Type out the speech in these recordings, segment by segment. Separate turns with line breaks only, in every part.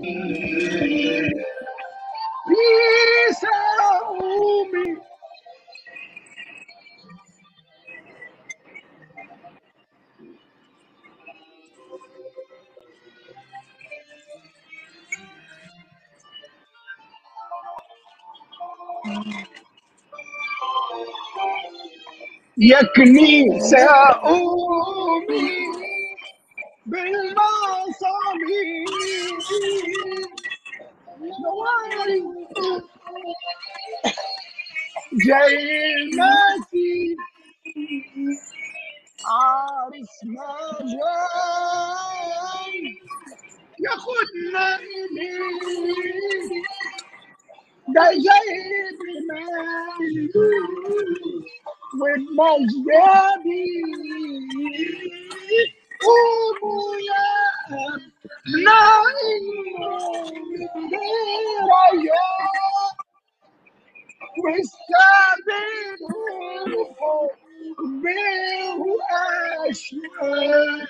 في ساومي يا كنيسة أمي بالمصابيح نواري جاي المسيح عرس ما جاي ياخدنا إليه ده جاي بمجده والمجدبي قوموا يا أبناء الدراية واستقبلوا بالأشواق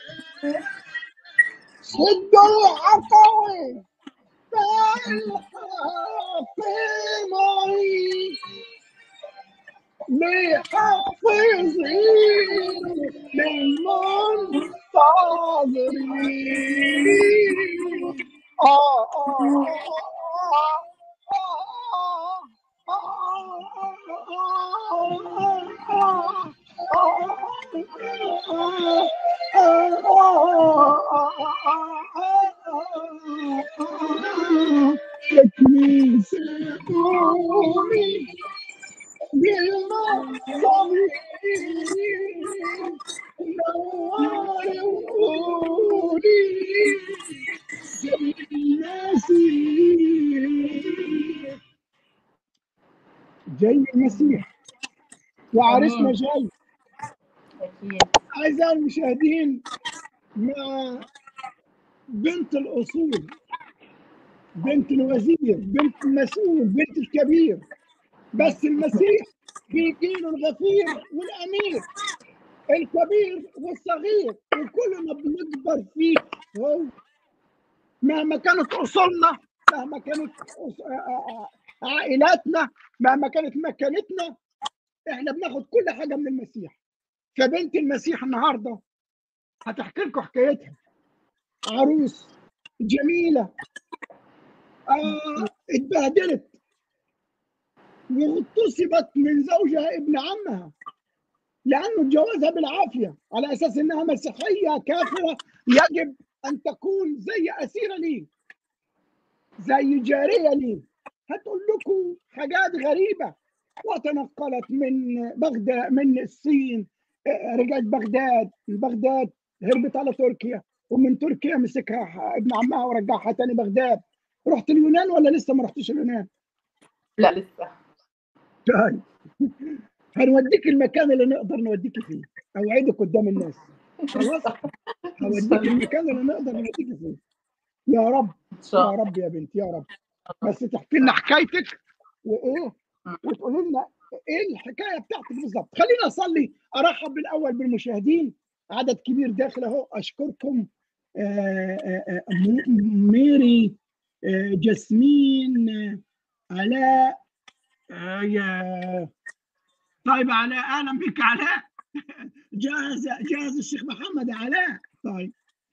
صدوا عطوي بالحق معي لحافظين للمنتظرين آه آه الكنيسة قومي بالمصابيح نور وقولي المسيح جاي المسيح وعرسنا
امين
جاي
اكيد
أعزائي المشاهدين مع بنت الأصول بنت الوزير بنت المسؤول بنت الكبير بس المسيح بيجي له الغفير والأمير الكبير والصغير وكلنا بنكبر فيه هو مهما كانت أصولنا مهما كانت أص- آ- آ- آ- عائلاتنا مهما كانت مكانتنا احنا بناخد كل حاجة من المسيح فبنت المسيح النهارده هتحكي لكم حكايتها عروس جميلة آه اتبهدلت واغتصبت من زوجها ابن عمها لانه اتجوزها بالعافيه على اساس انها مسيحيه كافره يجب ان تكون زي اسيره ليه زي جاريه ليه هتقول لكم حاجات غريبه وتنقلت من بغداد من الصين آه، رجعت بغداد من بغداد هربت على تركيا ومن تركيا مسكها ابن عمها ورجعها تاني بغداد رحت اليونان ولا لسه ما رحتش اليونان؟
لا لسه
طيب هنوديك المكان اللي نقدر نوديك فيه اوعدك قدام الناس خلاص هوديك المكان اللي نقدر نوديك فيه يا رب
ان شاء
يا
الله
رب يا بنت يا رب بس تحكي لنا حكايتك وايه وتقولي لنا ايه الحكايه بتاعتك بالظبط خلينا اصلي ارحب بالاول بالمشاهدين عدد كبير داخل اهو اشكركم آه، آه، آه، م- ميري آه، جاسمين آه، علاء آه، يا طيب علاء اهلا بك علاء جاهز جاهز الشيخ محمد يا علاء طيب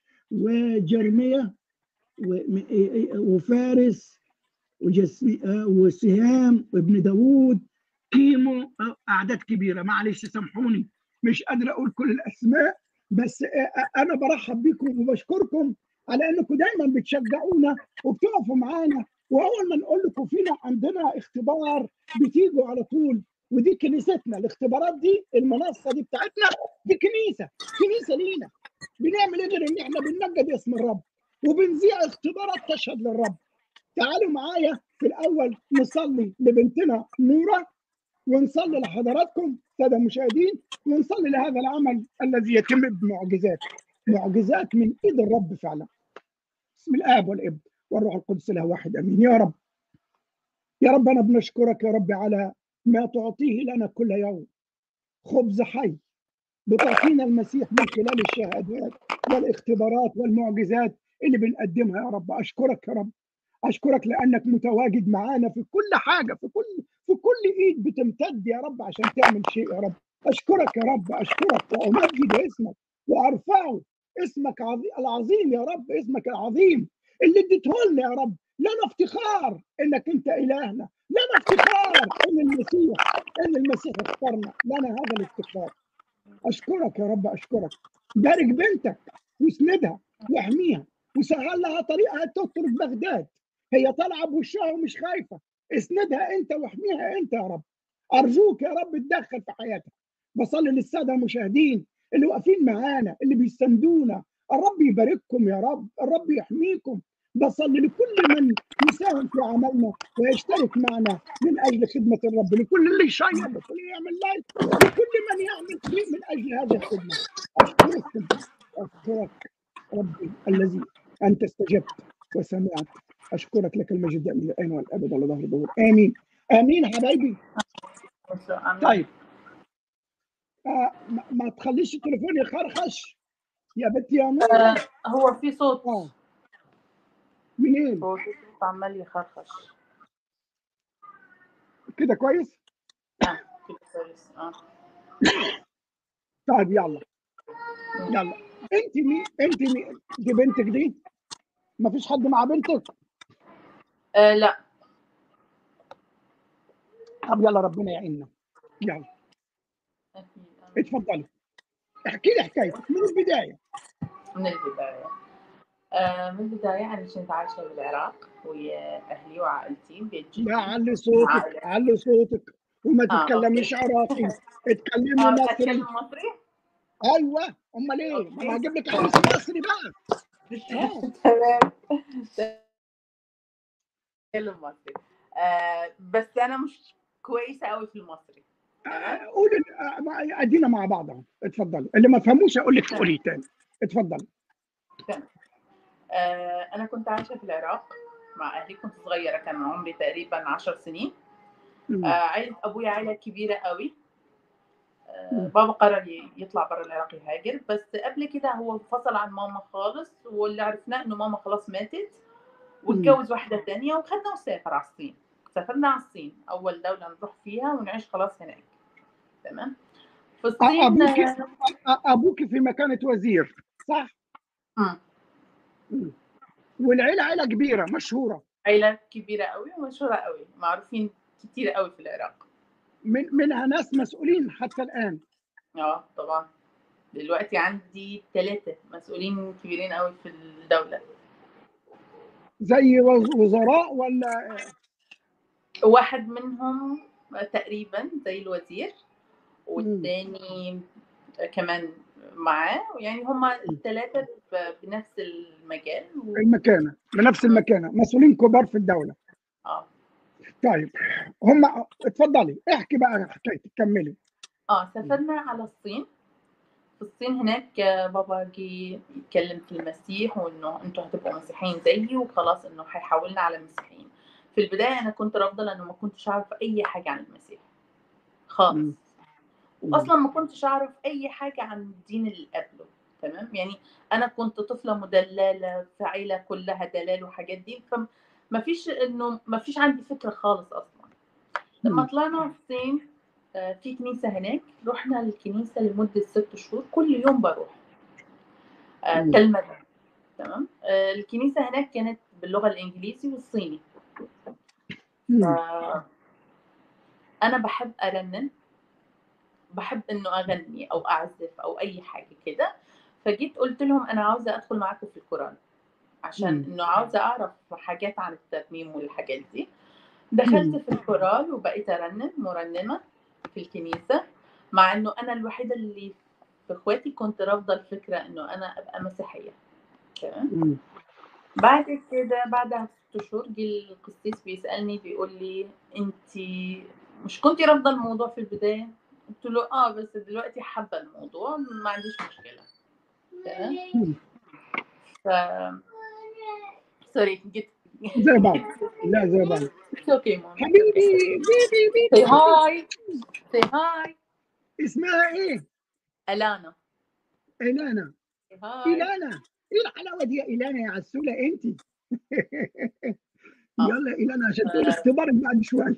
وجرمية وم- إيه- إيه- وفارس وجسمي آه، وسهام وابن داوود كيمو آه، اعداد كبيره معلش سامحوني مش قادر اقول كل الاسماء بس آه، آه، انا برحب بكم وبشكركم على انكم دايما بتشجعونا وبتقفوا معانا واول ما نقول لكم فينا عندنا اختبار بتيجوا على طول ودي كنيستنا الاختبارات دي المنصه دي بتاعتنا دي كنيسه كنيسه لينا بنعمل ايه غير ان احنا بنمجد اسم الرب وبنذيع اختبارات تشهد للرب تعالوا معايا في الاول نصلي لبنتنا نوره ونصلي لحضراتكم ساده المشاهدين ونصلي لهذا العمل الذي يتم بمعجزات معجزات من ايد الرب فعلا بسم الاب والابن والروح القدس له واحد امين يا رب يا رب انا بنشكرك يا رب على ما تعطيه لنا كل يوم خبز حي بتعطينا المسيح من خلال الشهادات والاختبارات والمعجزات اللي بنقدمها يا رب اشكرك يا رب اشكرك لانك متواجد معانا في كل حاجه في كل في كل ايد بتمتد يا رب عشان تعمل شيء يا رب اشكرك يا رب اشكرك وامجد اسمك وارفعه اسمك عظيم العظيم يا رب اسمك العظيم اللي اديته لنا يا رب لنا افتخار انك انت الهنا لنا افتخار ان المسيح ان المسيح اختارنا لنا هذا الافتخار اشكرك يا رب اشكرك بارك بنتك واسندها واحميها وسهل لها طريقها تترك بغداد هي طالعه بوشها ومش خايفه اسندها انت واحميها انت يا رب ارجوك يا رب تدخل في حياتها بصلي للساده المشاهدين اللي واقفين معانا اللي بيساندونا الرب يبارككم يا رب الرب يحميكم بصلي لكل من يساهم في عملنا ويشترك معنا من اجل خدمه الرب لكل اللي يشير لكل اللي يعمل لايك لكل من يعمل شيء من اجل هذه الخدمه اشكركم اشكرك ربي الذي انت استجبت وسمعت اشكرك لك المجد من الان والابد على ظهر الدور امين امين حبايبي طيب آه ما, ما تخليش التليفون يخرخش يا بنتي يا نور
آه هو في صوت
اه منين
هو في صوت عمال يخرخش
كده كويس
اه كده كويس اه
طيب يلا يلا انت مين انت مين دي بنتك دي ما فيش حد مع بنتك
آه، لا
طب يلا ربنا يعيننا يلا
أكيد.
اتفضلي احكي لي حكايتك من البدايه
من البداية آه، من البداية أنا كنت عايشة بالعراق ويا أهلي وعائلتي بيت جدي
لا علي صوتك
عائلة.
علي صوتك وما
آه،
تتكلميش عراقي اتكلمي
آه،
مصري
أتكلم مصري؟
ايوه امال ايه ما أنا هجيب لك عريس مصري بقى آه.
تمام أتكلم مصري آه، بس أنا مش كويسة أوي في المصري تمام
قولي آه، ادينا مع بعض اهو اتفضلي اللي ما فهموش اقول لك قولي تاني اتفضلي
آه، أنا كنت عايشة في العراق مع أهلي كنت صغيرة كان عمري تقريبا عشر سنين
مم.
آه، عائلة أبويا عائلة كبيرة قوي آه،
مم.
بابا قرر ي- يطلع برا العراق يهاجر بس قبل كده هو انفصل عن ماما خالص واللي عرفناه إنه ماما خلاص ماتت واتجوز واحدة تانية وخدنا وسافر على الصين سافرنا على الصين أول دولة نروح فيها ونعيش خلاص هناك تمام في الصين
أبوك
آه،
ابوك في مكانه وزير صح
مم.
مم. والعيله عيله كبيره مشهوره
عيلة كبيرة قوي ومشهورة قوي معروفين كتير قوي في العراق
من منها ناس مسؤولين حتى الان
اه طبعا دلوقتي عندي ثلاثة مسؤولين كبيرين قوي في الدولة
زي وز- وزراء ولا
واحد منهم تقريبا زي الوزير والتاني كمان معاه يعني هما الثلاثة ب- بنفس المجال و...
المكانه بنفس المكانه مسؤولين كبار في الدوله
اه
طيب هم اتفضلي احكي بقى حكايتك كملي
اه سافرنا على الصين في الصين هناك آه، بابا جه يتكلم في المسيح وانه انتوا هتبقوا مسيحيين زيي وخلاص انه هيحولنا على المسيحيين في البدايه انا كنت رافضه لانه ما كنتش اعرف اي حاجه عن المسيح خالص
مم.
واصلا ما كنتش اعرف اي حاجه عن الدين اللي قبله تمام يعني انا كنت طفله مدلله في عيله كلها دلال وحاجات دي فما فيش انه ما فيش عندي فكره خالص اصلا لما
مم.
طلعنا الصين آه، في كنيسة هناك رحنا الكنيسة لمدة ست شهور كل يوم بروح آه،
مم.
تلمذة تمام آه، الكنيسة هناك كانت باللغة الإنجليزي والصيني
مم.
ف- أنا بحب أرنم بحب إنه أغني أو أعزف أو أي حاجة كده فجيت قلت لهم أنا عاوزة أدخل معاكم في القرآن عشان
مم.
إنه عاوزة أعرف حاجات عن الترنيم والحاجات دي دخلت في الكورال وبقيت أرنم مرنمة في الكنيسة مع إنه أنا الوحيدة اللي في إخواتي كنت رافضة الفكرة إنه أنا أبقى مسيحية تمام
مم.
بعد كده بعدها ست شهور جه القسيس بيسألني بيقول لي أنت مش كنتي رافضة الموضوع في البداية؟ قلت له اه بس دلوقتي حابة الموضوع ما عنديش مشكلة تمام
مم.
ف سوري جيت
زي بعض لا زي بعض
اوكي ماما
حبيبي بيبي
سي
بيبي
هاي سي هاي
اسمها ايه؟
الانا
إلانا
سي هاي
إلانا ايه الحلاوه دي يا إلانا يا عسوله انت
آه.
يلا إلى عشان تقول اختبارك بعد شوي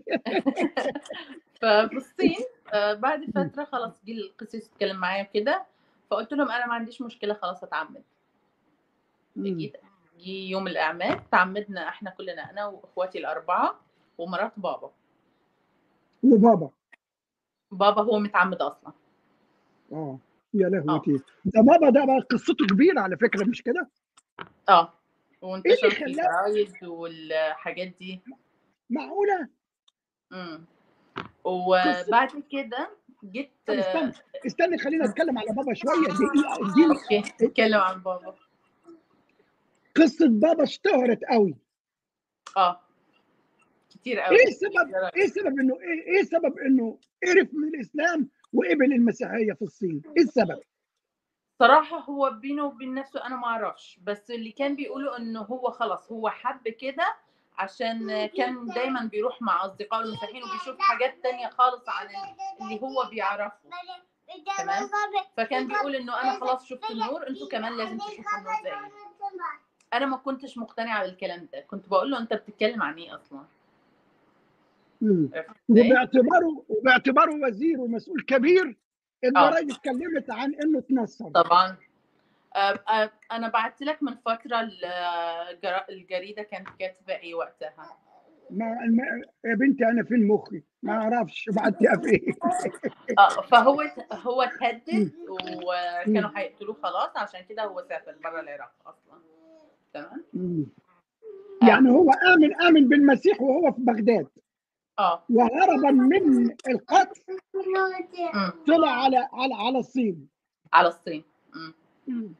ففي الصين آه، بعد فتره خلاص جه القسيس يتكلم معايا وكده فقلت لهم انا ما عنديش مشكله خلاص اتعمد
مم.
جيت جه يوم الاعماد تعمدنا احنا كلنا انا واخواتي الاربعه ومرات بابا
وبابا
بابا هو متعمد اصلا
اه يا لهوتي ده بابا ده بقى قصته كبيره على فكره مش كده؟
اه وانتشر في
خلاه-
الجرايد والحاجات دي
معقوله؟
امم وبعد كده جيت
طب استنى استنى خلينا نتكلم على بابا شويه دقيقه اديني
اوكي نتكلم عن بابا
قصه بابا اشتهرت قوي
اه كتير قوي
ايه السبب ايه السبب انه ايه ايه سبب انه قرف من الاسلام وقبل المسيحيه في الصين؟ ايه السبب؟
صراحة هو بينه وبين نفسه أنا ما أعرفش بس اللي كان بيقولوا إنه هو خلاص هو حب كده عشان كان دايما بيروح مع أصدقائه المسيحيين وبيشوف حاجات تانية خالص عن اللي هو بيعرفه تمام فكان بيقول إنه أنا خلاص شفت النور أنتوا كمان لازم تشوفوا النور زيي أنا ما كنتش مقتنعة بالكلام ده كنت بقول له أنت بتتكلم عن إيه أصلا
مم.
عرفت إزاي؟
وباعتباره وباعتباره وزير ومسؤول كبير الجرايد اتكلمت عن انه اتنصر
طبعا آه، آه، انا بعت لك من فتره الجرا- الجريده كانت كاتبه ايه وقتها
ما ما- يا بنتي انا فين مخي؟ ما اعرفش بعتها في ايه؟
اه فهو هو اتهدد وكانوا هيقتلوه خلاص عشان كده هو سافر بره العراق اصلا تمام
مم. يعني هو امن امن بالمسيح وهو في بغداد
اه
وهربا من القتل
أمم.
طلع على على على الصين
على الصين أمم.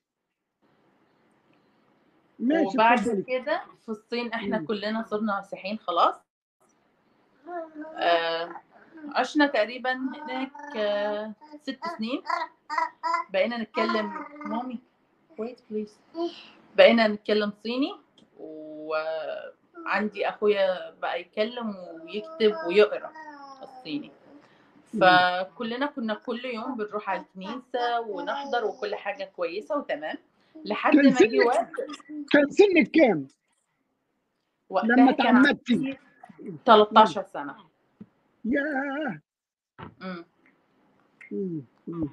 ماشي
وبعد
اتفضلي.
كده في الصين احنا
مم.
كلنا صرنا مسيحيين خلاص آه عشنا تقريبا هناك آه ست سنين بقينا نتكلم مامي wait please بقينا نتكلم صيني وعندي اخويا بقى يتكلم ويكتب ويقرا الصيني فكلنا كنا كل يوم بنروح على الكنيسه ونحضر وكل حاجه كويسه وتمام لحد
كان
ما جه
سنك
وقت
كان سنك كام
وقتها
لما
كان
تعمدتي؟
عندي 13 سنه
ياه
مم.
مم. مم.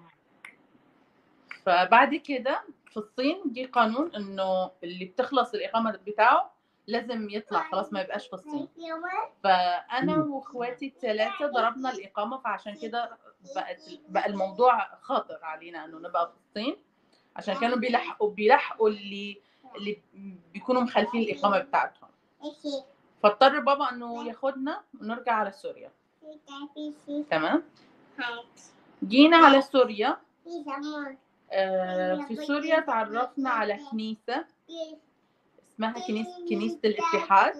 فبعد كده في الصين جه قانون انه اللي بتخلص الاقامه بتاعه لازم يطلع خلاص ما يبقاش في الصين فانا
مم.
واخواتي الثلاثه ضربنا الاقامه فعشان كده بقت بقى الموضوع خاطر علينا انه نبقى في الصين عشان كانوا بيلحقوا بيلحقوا اللي اللي بيكونوا مخالفين الاقامه بتاعتهم فاضطر بابا انه ياخدنا ونرجع على سوريا تمام جينا على سوريا آه، في سوريا تعرفنا على كنيسه اسمها كنيسه كنيسه الاتحاد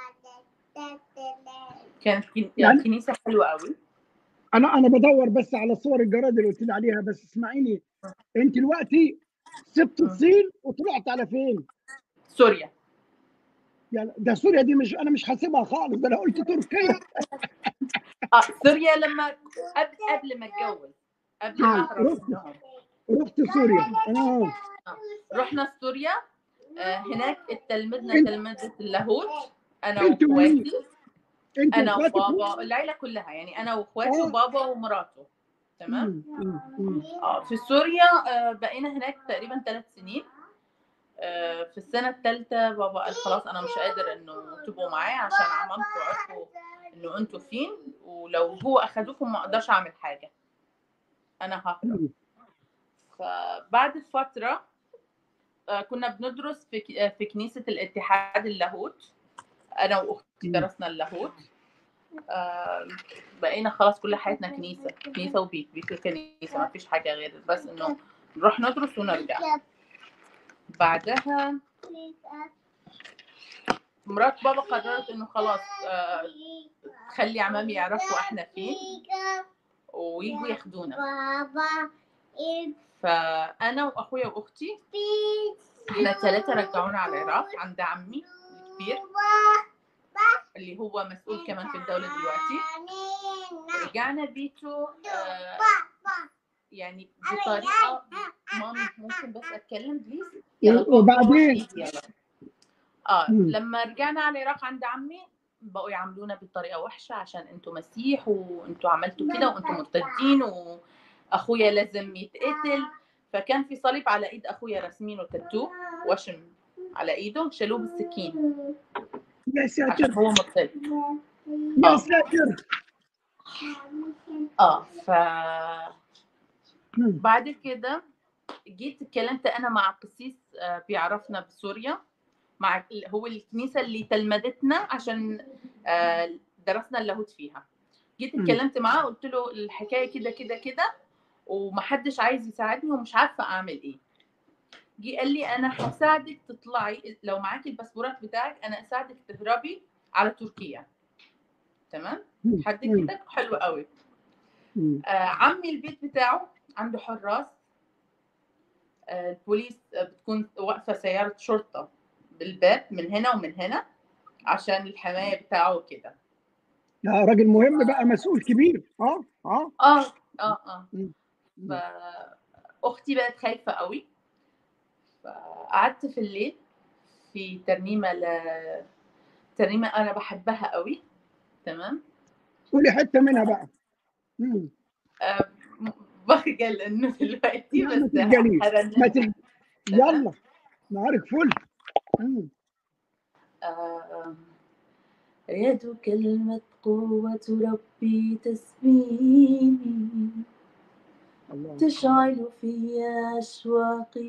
كانت كن-
يعني-
كنيسه حلوه قوي
انا انا بدور بس على صور الجرائد اللي قلت لي عليها بس اسمعيني انت دلوقتي سبت
مم.
الصين وطلعت على فين؟
سوريا
يعني ده سوريا دي مش انا مش حاسبها خالص ده انا قلت تركيا
اه سوريا لما قبل قبل ما اتجوز قبل ما
آه،
اهرب
رحت.
منهم
رحت سوريا اه
رحنا سوريا آه هناك اتلمذنا
انت-
تلمذة اللاهوت انا
انت ومين؟
واخواتي
انت
انا
واخواتك
وبابا العيله كلها يعني انا واخواتي
آه.
وبابا ومراته تمام
مم، مم، مم.
اه في سوريا آه بقينا هناك تقريبا ثلاث سنين آه في السنه الثالثه بابا قال خلاص انا مش قادر انه تبقوا معايا عشان عمامكم عرفوا انه انتوا فين ولو هو اخدوكم ما اقدرش اعمل حاجه انا ههرب
مم.
فبعد فترة آه، كنا بندرس في ك- آه، في كنيسة الاتحاد اللاهوت أنا وأختي
مم.
درسنا اللاهوت آه، بقينا خلاص كل حياتنا كنيسة كنيسة وبيت بيت وكنيسة ما فيش حاجة غير بس إنه نروح ندرس ونرجع بعدها مرات بابا قررت إنه خلاص آه، تخلي عمامي يعرفوا إحنا فين ويجوا ياخدونا فأنا وأخويا وأختي إحنا الثلاثة رجعونا على العراق عند عمي الكبير اللي هو مسؤول كمان في الدولة دلوقتي رجعنا بيته آه، يعني بطريقة مامي ممكن بس أتكلم بليز
وبعدين؟
يلا اه
مم.
لما رجعنا على العراق عند عمي بقوا يعاملونا بطريقه وحشه عشان انتوا مسيح وانتوا عملتوا كده وانتوا مرتدين واخويا لازم يتقتل فكان في صليب على ايد اخويا راسمينه تاتو وشم على ايده شالوه بالسكين
يا
عشان
ساتر
هو مرتد
يا
آه.
ساتر
اه ف
مم.
بعد كده جيت اتكلمت انا مع قسيس آه، بيعرفنا بسوريا مع هو الكنيسه اللي تلمذتنا عشان آه، درسنا اللاهوت فيها جيت
مم.
اتكلمت معاه قلت له الحكايه كده كده كده ومحدش عايز يساعدني ومش عارفه اعمل ايه جه قال لي انا هساعدك تطلعي لو معاكي الباسبورات بتاعك انا اساعدك تهربي على تركيا تمام
مم.
حد
مم.
كده حلو قوي
مم.
آه، عمي البيت بتاعه عنده حراس آه، البوليس آه، بتكون واقفة سيارة شرطة بالباب من هنا ومن هنا عشان الحماية بتاعه كده
يا راجل مهم بقى مسؤول كبير اه اه
اه اه اه
مم.
فأختي بقت خايفة قوي فقعدت في الليل في ترنيمة ل... ترنيمة أنا بحبها قوي تمام
قولي حته منها بقى مم.
آه، بخجل إنه دلوقتي
لا، ما
بس
تخجليش.
هرنم.
ما تج... يلا نهارك فل مم.
آه، يدك المثقوة ربي تسبيني
الله
تشعل في أشواقي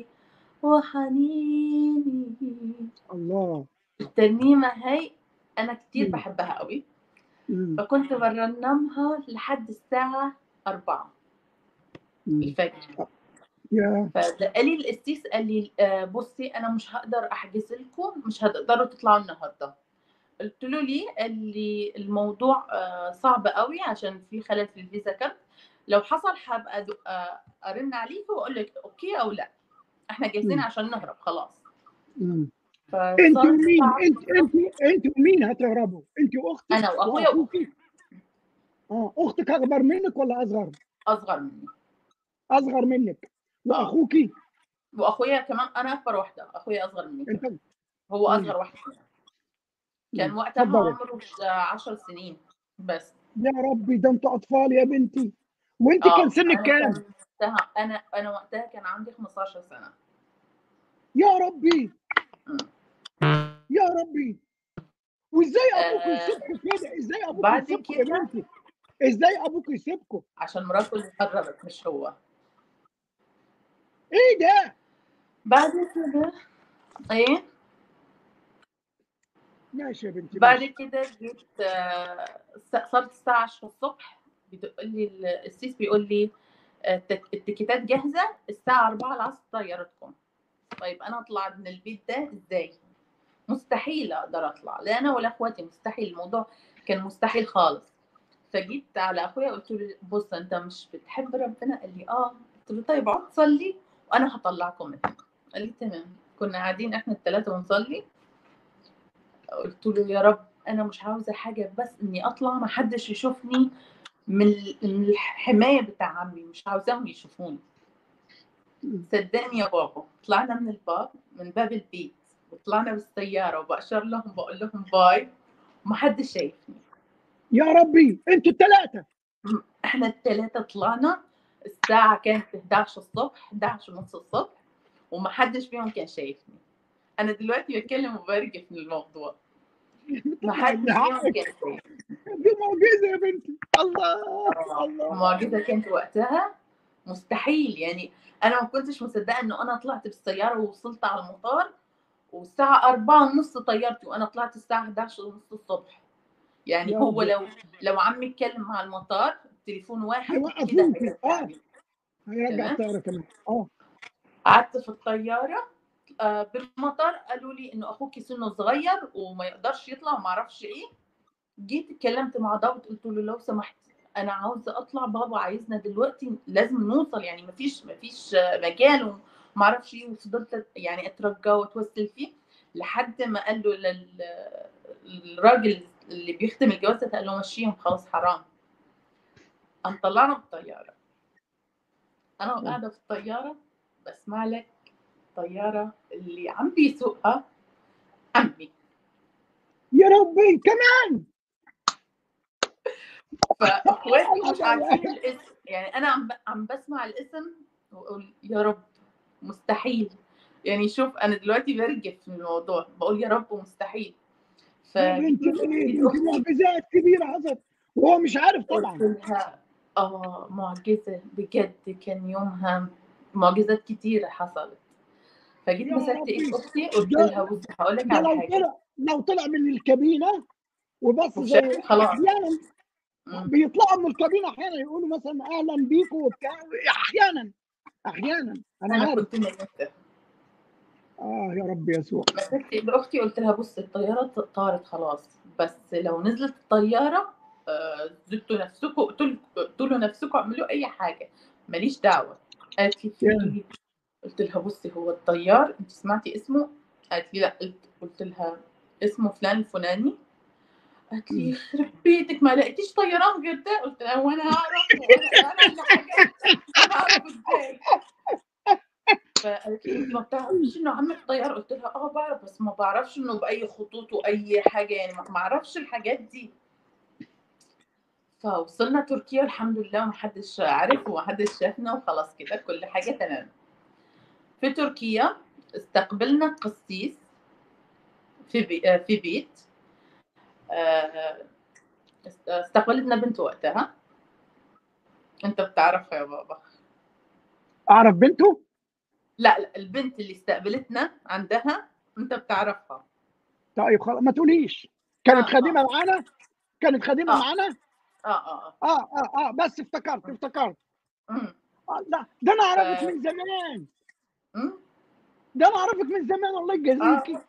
وحنيني
الله
الترنيمة هاي أنا كتير
مم.
بحبها قوي
مم.
فكنت برنمها لحد الساعة أربعة
مم.
الفجر
يا
فقال لي القسيس قال لي آه، بصي أنا مش هقدر أحجز لكم مش هتقدروا تطلعوا النهاردة قلت له ليه؟ قال لي الموضوع آه، صعب قوي عشان في خلل في الفيزا كارت لو حصل هبقى أدق- آه، ارن عليك واقول لك اوكي او لا احنا جاهزين
مم.
عشان نهرب خلاص
مم.
فصار
انت ومين
الساعة-
انت انت انت ومين هتهربوا انت واختك
انا واخويا
واخوكي اه اختك اكبر منك ولا اصغر
اصغر مني
اصغر منك واخوكي
واخويا كمان انا اكبر واحده اخويا اصغر مني
انت
هو
مم.
اصغر واحد فينا. كان
مم.
وقتها
اتفضلي.
عمره 10 سنين بس
يا ربي ده انتوا اطفال يا بنتي وانت
آه،
كان سنك
أنا
كام
كان وقتها انا انا وقتها كان عندي 15 سنه
يا ربي
مم.
يا ربي وازاي ابوك
آه،
يسيبكم كده ازاي ابوك
بعد
يسيبكم يا
كده-
بنتي ازاي ابوك يسيبكم
عشان مراته اللي قررت مش هو
ايه ده
بعد كده ايه
ماشي يا بنتي
بعد
ماشي.
كده جيت آه، س- صارت الساعة 10 الصبح بتقول لي ال- السيس بيقول لي آه، التك- التيكيتات جاهزة الساعة 4 العصر طيارتكم طيب أنا أطلع من البيت ده إزاي؟ مستحيل أقدر أطلع لا أنا ولا إخواتي مستحيل الموضوع كان مستحيل خالص فجيت على أخويا قلت له بص أنت مش بتحب ربنا؟ قال لي آه قلت له طيب اقعد صلي وأنا هطلعكم من هنا قال لي تمام كنا قاعدين إحنا الثلاثة ونصلي قلت له يا رب انا مش عاوزه حاجه بس اني اطلع ما حدش يشوفني من ال- من الحمايه بتاع عمي مش عاوزاهم يشوفوني صدقني يا بابا طلعنا من الباب من باب البيت وطلعنا بالسياره وبأشر لهم بقول لهم باي وما حدش شايفني
يا ربي انتوا الثلاثه
احنا الثلاثه طلعنا الساعه كانت 11 الصبح 11 ونص الصبح وما حدش فيهم كان شايفني انا دلوقتي بتكلم وبرجف من الموضوع ما حدش فيهم كان شايفني
دي معجزه يا بنتي الله الله
المعجزة كانت وقتها مستحيل يعني أنا ما كنتش مصدقة إنه أنا طلعت بالسيارة ووصلت على المطار والساعة أربعة ونص طيارتي وأنا طلعت الساعة 11 ونص الصبح يعني
يا
هو
رب.
لو لو عمي اتكلم مع المطار تليفون واحد كده
هيوقفوك.
هيرجعني.
هيرجع
تمام.
الطياره كمان اه
قعدت في الطيارة آه، بالمطار قالوا لي إنه أخوكي سنه صغير وما يقدرش يطلع وما أعرفش إيه جيت اتكلمت مع ضابط قلت له لو سمحت انا عاوزه اطلع بابا عايزنا دلوقتي لازم نوصل يعني مفيش مفيش مجال وما اعرفش ايه وفضلت يعني اترجى واتوسل فيه لحد ما قال له لل... الراجل اللي بيختم الجوازة قال له مشيهم خلاص حرام قام طلعنا بالطياره انا قاعده في الطياره بسمع لك الطياره اللي عم بيسوقها عمي
يا ربي كمان
فاخواتي مش عارفين الاسم يعني انا عم عم بسمع الاسم واقول يا رب مستحيل يعني شوف انا دلوقتي برجف في الموضوع بقول يا رب مستحيل ف
يا بنت الايه انت معجزات كبيره حصلت وهو مش عارف طبعا
قلت لها اه معجزه بجد كان يومها معجزات كتيره حصلت فجيت
يا
مسكت
ربي.
ايد اختي قلت
ده-
لها بصي هقول لك
ده
على
لو
حاجه
طلع لو طلع من الكابينه وبس زي
وشاف خلاص.
احيانا
مم.
بيطلعوا من الكابينه احيانا يقولوا مثلا اهلا بيكم وبتاع احيانا احيانا انا
انا
عارف
كنت ميتة
اه يا رب يسوع
مسكت ايد اختي قلت لها بصي الطياره طارت خلاص بس لو نزلت الطياره آه، زدتوا نفسكم قتلوا قتلوا نفسكم اعملوا اي حاجه ماليش دعوه قالت لي في
يا.
ايه قلت لها بصي هو الطيار انت سمعتي اسمه قالت لي لا قلت قلت لها اسمه فلان الفلاني قالت لي
مم.
يخرب بيتك ما لقيتيش طيران غير ده قلت لها وانا هعرف وانا انا اللي حاجه انا هعرف ازاي فقالت لي انت ما بتعرفيش انه عمك طيار قلت لها اه بعرف بس ما بعرفش انه باي خطوط واي حاجه يعني ما ما اعرفش الحاجات دي فوصلنا تركيا الحمد لله ومحدش عارف ومحدش شافنا وخلاص كده كل حاجه تمام في تركيا استقبلنا قسيس في بي... آه، في بيت آه، است- استقبلتنا بنت وقتها انت بتعرفها يا بابا
اعرف بنته
لا لا البنت اللي استقبلتنا عندها انت بتعرفها
طيب خلاص ما تقوليش كانت
آه،
خادمه معانا كانت خادمه
آه.
معانا
اه اه اه
اه اه اه بس افتكرت افتكرت
أمم،
آه ده ده انا اعرفك
ف-
من زمان
أمم.
ده انا اعرفك من زمان الله
آه.
يجازيكي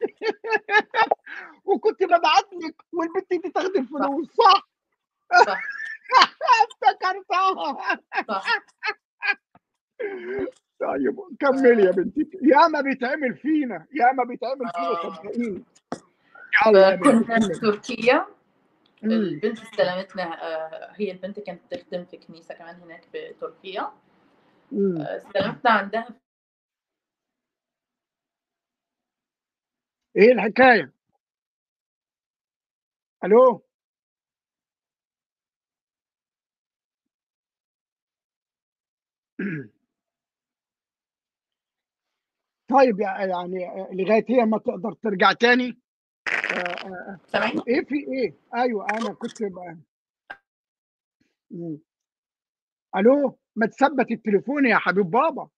وكنت ببعت لك والبنت دي تاخد الفلوس صح
صح
افتكرتها
صح
طيب كملي يا بنتي يا ما بيتعمل فينا يا ما بيتعمل فينا
آه.
صدقيني يلا يا بنتي
فكنا في
كملي.
تركيا
مم.
البنت استلمتنا آه، هي البنت كانت بتخدم في كنيسة كمان هناك في تركيا
مم.
آه، استلمتنا عندها
ايه الحكايه الو طيب يع- يعني لغايه هي ما تقدر ترجع تاني آه، آه،
سامعني؟
ايه في ايه ايوه انا كنت بقى مم. الو ما تثبت التليفون يا حبيب بابا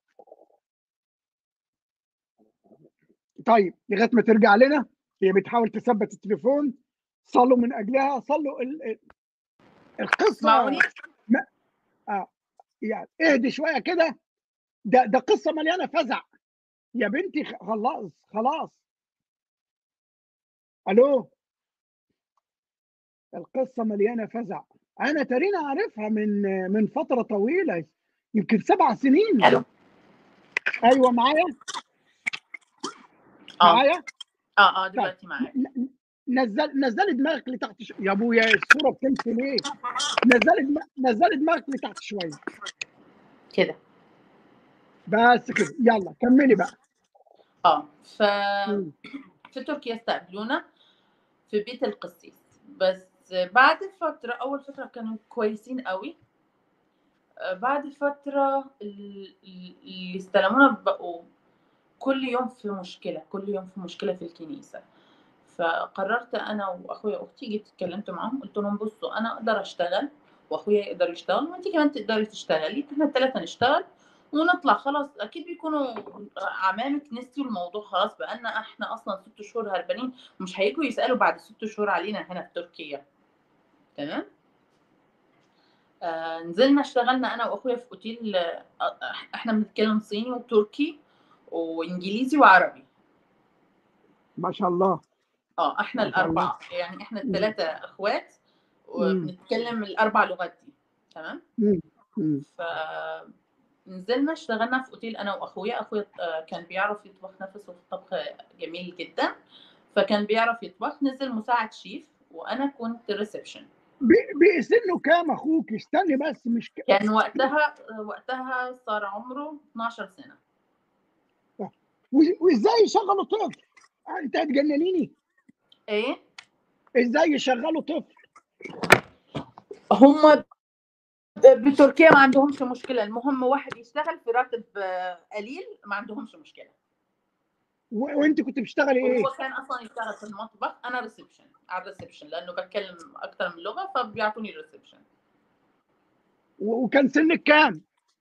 طيب لغايه ما ترجع لنا هي بتحاول تثبت التليفون صلوا من اجلها صلوا ال- ال- القصه
اسمعوني
يعني اهدي شويه كده ده ده قصه مليانه فزع يا بنتي خ- خلاص خلاص الو القصه مليانه فزع انا ترينا عارفها من من فتره طويله يمكن سبع سنين
الو
ايوه معايا
اه
معايا
اه اه دلوقتي معاك
ن- نزل نزل دماغك لتحت ش... يا ابويا الصوره بتمشي ليه نزل دم... نزل دماغك لتحت شويه
كده
بس كده يلا كملي بقى
اه ف
مم.
في تركيا استقبلونا في بيت القسيس بس بعد فترة أول فترة كانوا كويسين قوي آه، بعد فترة ال- ال- اللي استلمونا بقوا كل يوم في مشكلة كل يوم في مشكلة في الكنيسة فقررت أنا وأخويا وأختي جيت اتكلمت معاهم قلت لهم بصوا أنا أقدر أشتغل وأخويا يقدر يشتغل وأنتي كمان تقدري تشتغلي إحنا التلاتة نشتغل ونطلع خلاص أكيد بيكونوا عمامك نسيوا الموضوع خلاص بقالنا إحنا أصلا ست شهور هربانين مش هيجوا يسألوا بعد ست شهور علينا هنا في تركيا تمام آه نزلنا اشتغلنا انا واخويا في اوتيل آه احنا بنتكلم صيني وتركي وانجليزي وعربي
ما شاء الله
اه احنا
ما شاء الله.
الاربعه يعني احنا الثلاثه اخوات
مم.
وبنتكلم الاربع لغات دي تمام
مم. مم.
ف نزلنا اشتغلنا في اوتيل انا واخويا اخويا آه، كان بيعرف يطبخ نفسه في الطبخ جميل جدا فكان بيعرف يطبخ نزل مساعد شيف وانا كنت ريسبشن
ب- بسنه كام اخوك استني بس مش ك...
كان وقتها وقتها صار عمره 12 سنه
و- وازاي يشغلوا طفل انت هتجننيني
ايه
ازاي يشغلوا طفل
هم بتركيا ما عندهمش مشكله المهم واحد يشتغل في راتب آه، قليل ما عندهمش مشكله
و- وانت كنت بتشتغلي ايه
هو كان اصلا يشتغل في المطبخ انا ريسبشن على الريسبشن لانه بتكلم اكثر من لغه فبيعطوني ريسبشن
و- وكان سنك كام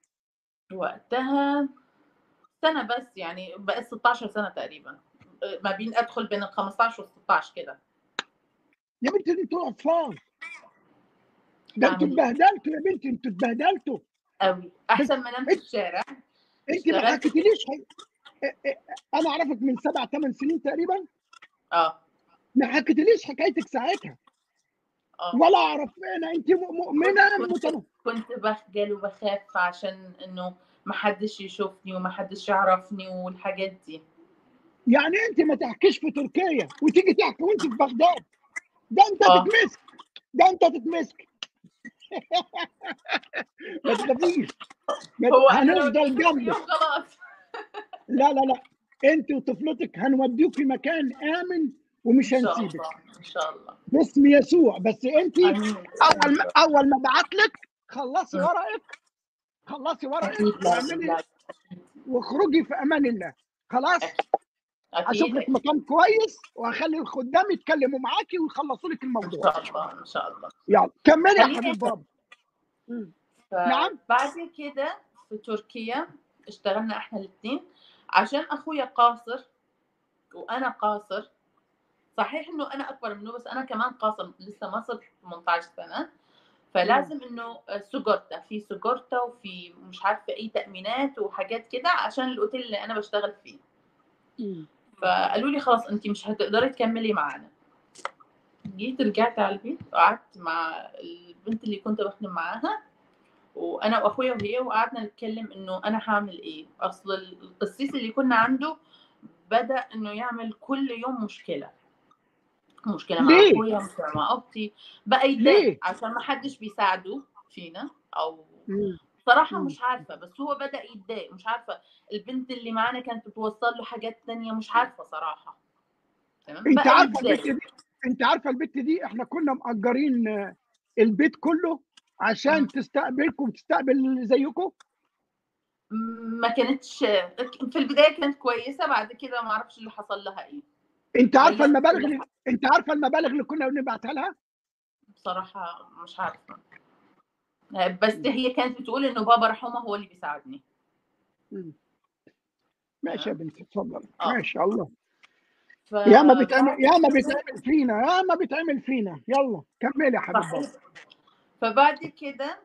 وقتها سنه بس يعني بقى 16 سنه تقريبا ما بين ادخل بين ال 15 وال 16 كده
يا بنتي دي انتوا اطفال ده انتوا
أعمل إيه؟
اتبهدلتوا يا بنتي انتوا اتبهدلتوا
قوي احسن ما انام في الشارع
انت ما
اشتغلت.
حكيتليش حاجة. اه- اه- انا اعرفك من سبع ثمان سنين تقريبا
اه
ما حكيتليش حكايتك ساعتها
اه
ولا اعرف انا انت م- مؤمنه
كنت-
متن...
كنت بخجل وبخاف عشان انه ما حدش يشوفني وما حدش يعرفني والحاجات دي
يعني انت ما تحكيش في تركيا وتيجي تحكي وانت في بغداد ده انت
آه.
تتمسك ده انت تتمسك ما تخافيش ما-
هو انا لو
هنفضل
اتجوزت يوم
جنبك
خلاص
لا لا لا انت وطفلتك هنوديك في مكان امن ومش
ان شاء
هنسيبك
الله ان شاء الله
باسم يسوع بس انت
امين
اول ما اول ما ابعت لك خلصي
م.
ورقك خلصي ورقك
اكيد لازم
واعملي
لازم.
واخرجي في امان الله خلاص اشوف
اكيد
لك مكان كويس واخلي الخدام يتكلموا معاكي ويخلصوا لك
ان
الموضوع
شاء الله ان شاء الله
يلا كملي يا
خليني
حبيب بابا مم.
ف-
نعم.
بعد كده في تركيا اشتغلنا احنا الاثنين عشان اخويا قاصر وانا قاصر صحيح انه انا اكبر منه بس انا كمان قاصر لسه ما صرت 18 سنه فلازم انه سجرتا في سجرتا وفي مش عارفه اي تامينات وحاجات كده عشان الاوتيل اللي انا بشتغل فيه
مم.
فقالوا لي خلاص انت مش هتقدري تكملي معانا جيت رجعت على البيت وقعدت مع البنت اللي كنت بخدم معاها وانا واخويا وهي وقعدنا نتكلم انه انا هعمل ايه اصل القسيس اللي كنا عنده بدا انه يعمل كل يوم مشكله مشكله مع
ليه؟
اخويا مشكله مع اختي بقى
ليه؟
يتضايق عشان ما حدش بيساعده فينا او
مم.
صراحة
مم.
مش عارفة بس هو بدأ يتضايق مش عارفة البنت اللي معانا كانت بتوصل له حاجات تانية مش عارفة صراحة تمام
انت
بقى
عارفه
يتضايق.
البت دي انت عارفه البت دي احنا كنا مأجرين آه، البيت كله عشان
مم.
تستقبلكم وتستقبل زيكم
ما كانتش في البداية كانت كويسة بعد كده ما اعرفش اللي حصل لها ايه
انت عارفه
غيرت
المبالغ
كل
اللي... انت عارفه المبالغ اللي كنا بنبعتها لها
بصراحة مش عارفة بس هي كانت بتقول انه بابا رحمه هو اللي بيساعدني
مم. ماشي يا
تمام.
بنتي اتفضل
آه.
ما شاء الله
ف...
يا ما بتعمل يا ما بتعمل فينا يا ما بتعمل فينا يلا كملي يا حبيب
صحيح
بابا
فبعد كده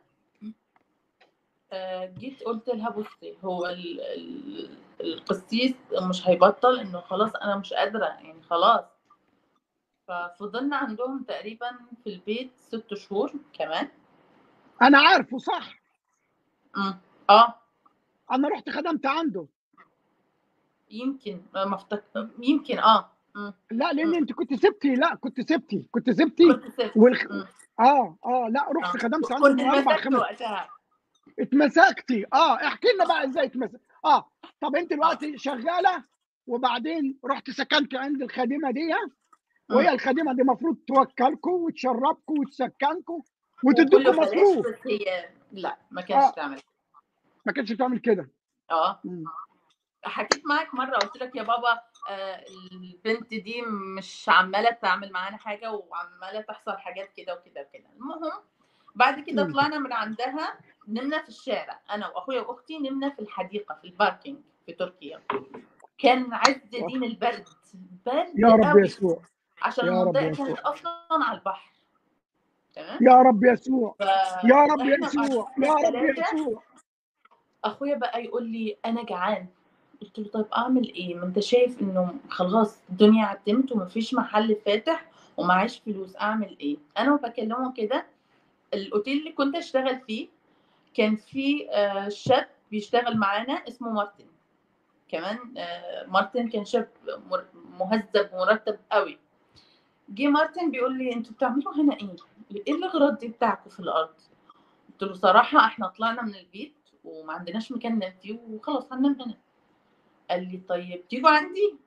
آه، جيت قلت لها بصي هو ال- ال- القسيس مش هيبطل انه خلاص انا مش قادره يعني خلاص ففضلنا عندهم تقريبا في البيت ست شهور كمان
انا عارفه صح
أمم. اه
انا رحت خدمت عنده
يمكن آه، ما افتك... يمكن اه أمم.
لا لان
مم.
انت كنت سبتي لا كنت سبتي كنت سبتي
كنت ست
والخ...
أمم.
اه اه لا رحت
آه.
خدمت عنده
كنت
من اربع
مسكت
خمس
وقتها
اتمسكتي اه احكي لنا بقى ازاي اتمسك اه طب انت دلوقتي شغاله وبعدين رحت سكنتي عند الخادمه دي وهي
أمم.
الخادمه دي المفروض توكلكم وتشربكم وتسكنكم
وكله
وتديكم
بلاش
مصروف
بس هي لا ما كانتش
آه.
تعمل
ما كانتش بتعمل كده
اه
مم.
حكيت معاك مره قلت لك يا بابا آه، البنت دي مش عماله تعمل معانا حاجه وعماله تحصل حاجات كده وكده وكده المهم بعد كده
مم.
طلعنا من عندها نمنا في الشارع انا واخويا واختي نمنا في الحديقه في الباركينج في تركيا كان عز دين البرد برد
يا رب
قوي
يسوع
عشان
يا رب
المنطقه
يسوع.
كانت اصلا على البحر تمام
يا رب يسوع
ف...
يا رب
إحنا
يسوع
قعدنا
يا رب
ثلاثة
يسوع
اخويا بقى يقول لي انا جعان قلت له طيب اعمل ايه ما انت شايف انه خلاص الدنيا عتمت ومفيش محل فاتح ومعيش فلوس اعمل ايه انا وبكلمه كده الاوتيل اللي كنت اشتغل فيه كان في آه، شاب بيشتغل معانا اسمه مارتن كمان آه، مارتن كان شاب مر- مهذب ومرتب قوي جه مارتن بيقول لي انتوا بتعملوا هنا ايه ايه الاغراض دي بتاعكم في الارض قلت له صراحه احنا طلعنا من البيت وما عندناش مكان ننام فيه وخلاص هننام هنا قال لي طيب تيجوا عندي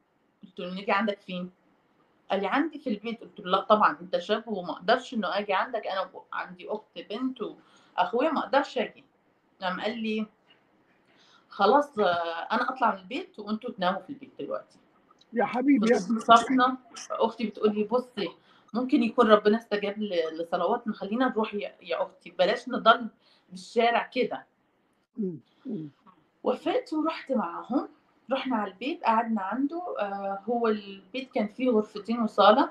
قلت له نيجي عندك فين قال لي عندي في البيت قلت له لا طبعا انت شاب وما اقدرش انه اجي عندك انا عندي اخت بنت واخويا ما اقدرش اجي قام قال لي خلاص آه، انا اطلع من البيت وانتوا تناموا في البيت دلوقتي
يا حبيبي يا ابني
صفنا اختي بتقول لي بصي ممكن يكون ربنا استجاب ل- لصلواتنا خلينا نروح يا يا اختي بلاش نضل بالشارع كده
مم. مم.
وافقت ورحت معاهم رحنا على البيت قعدنا عنده آه هو البيت كان فيه غرفتين وصالة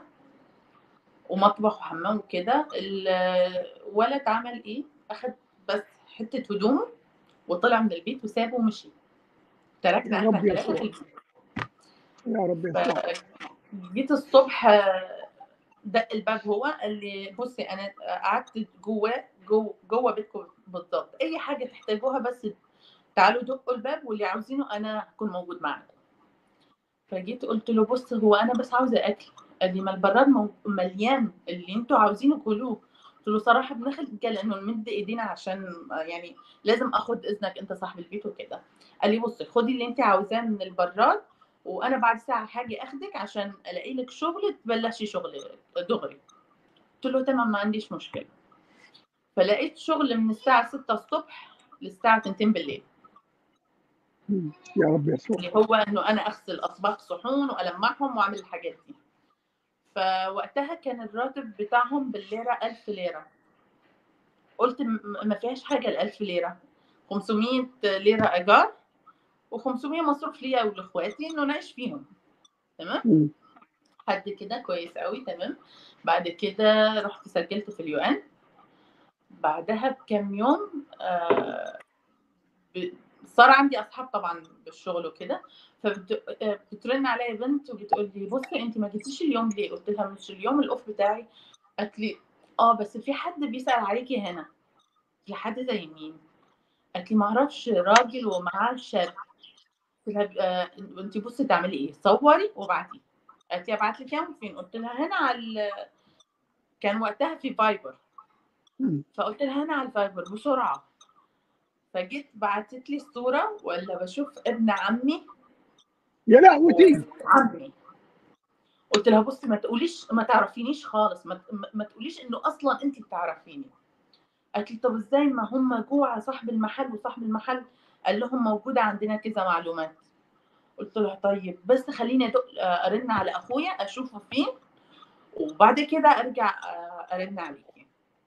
ومطبخ وحمام وكده الولد عمل ايه اخد بس حتة هدومه وطلع من البيت وسابه ومشي تركنا
يا
احنا
رب
ثلاثة
يسوع.
في البيت
يا رب يسوع
جيت الصبح آه، دق الباب هو قال لي بصي انا قعدت جواه جوه جوه بيتكم بالظبط اي حاجه تحتاجوها بس تعالوا دقوا الباب واللي عاوزينه انا هكون موجود معاكم فجيت قلت له بص هو انا بس عاوزه اكل قال لي ما البراد مو- مليان اللي انتوا عاوزينه كلوه قلت له صراحه بنخجل لانه نمد ايدينا عشان آه، يعني لازم اخد اذنك انت صاحب البيت وكده قال لي بصي خدي اللي انت عاوزاه من البراد وانا بعد ساعه هاجي اخدك عشان الاقي لك شغل تبلشي شغل دغري قلت له تمام ما عنديش مشكله فلقيت شغل من الساعه 6 الصبح للساعه 2 بالليل
مم. يا رب يسوع
اللي هو انه انا اغسل اطباق صحون والمعهم واعمل الحاجات دي فوقتها كان الراتب بتاعهم بالليره 1000 ليره قلت م- ما فيهاش حاجه ال 1000 ليره 500 ليره ايجار و500 مصروف ليا ولاخواتي انه نعيش فيهم تمام
مم.
حد كده كويس قوي تمام بعد كده رحت سجلت في اليو ان بعدها بكام يوم آه، ب- صار عندي اصحاب طبعا بالشغل وكده فبترن عليا بنت وبتقول لي بصي انت ما جيتيش اليوم ليه قلت لها مش اليوم الاوف بتاعي قالت لي اه بس في حد بيسال عليكي هنا في حد زي مين قالت لي ما اعرفش راجل ومعاه شاب قلت لها آه انت بصي تعملي ايه صوري وابعتي قالت لي ابعت لك اياهم فين قلت لها هنا على ال- كان وقتها في فايبر
مم.
فقلت لها هنا على الفايبر بسرعه فجيت بعتت لي الصوره ولا بشوف ابن عمي
يا لهوتي
عمي قلت لها بصي ما تقوليش ما تعرفينيش خالص ما, ما- ما تقوليش انه اصلا انت بتعرفيني قالت لي طب ازاي ما هم جوه صاحب المحل وصاحب المحل قال لهم موجوده عندنا كذا معلومات قلت لها طيب بس خليني أدق ارن على اخويا اشوفه فين وبعد كده ارجع آه، ارن عليكي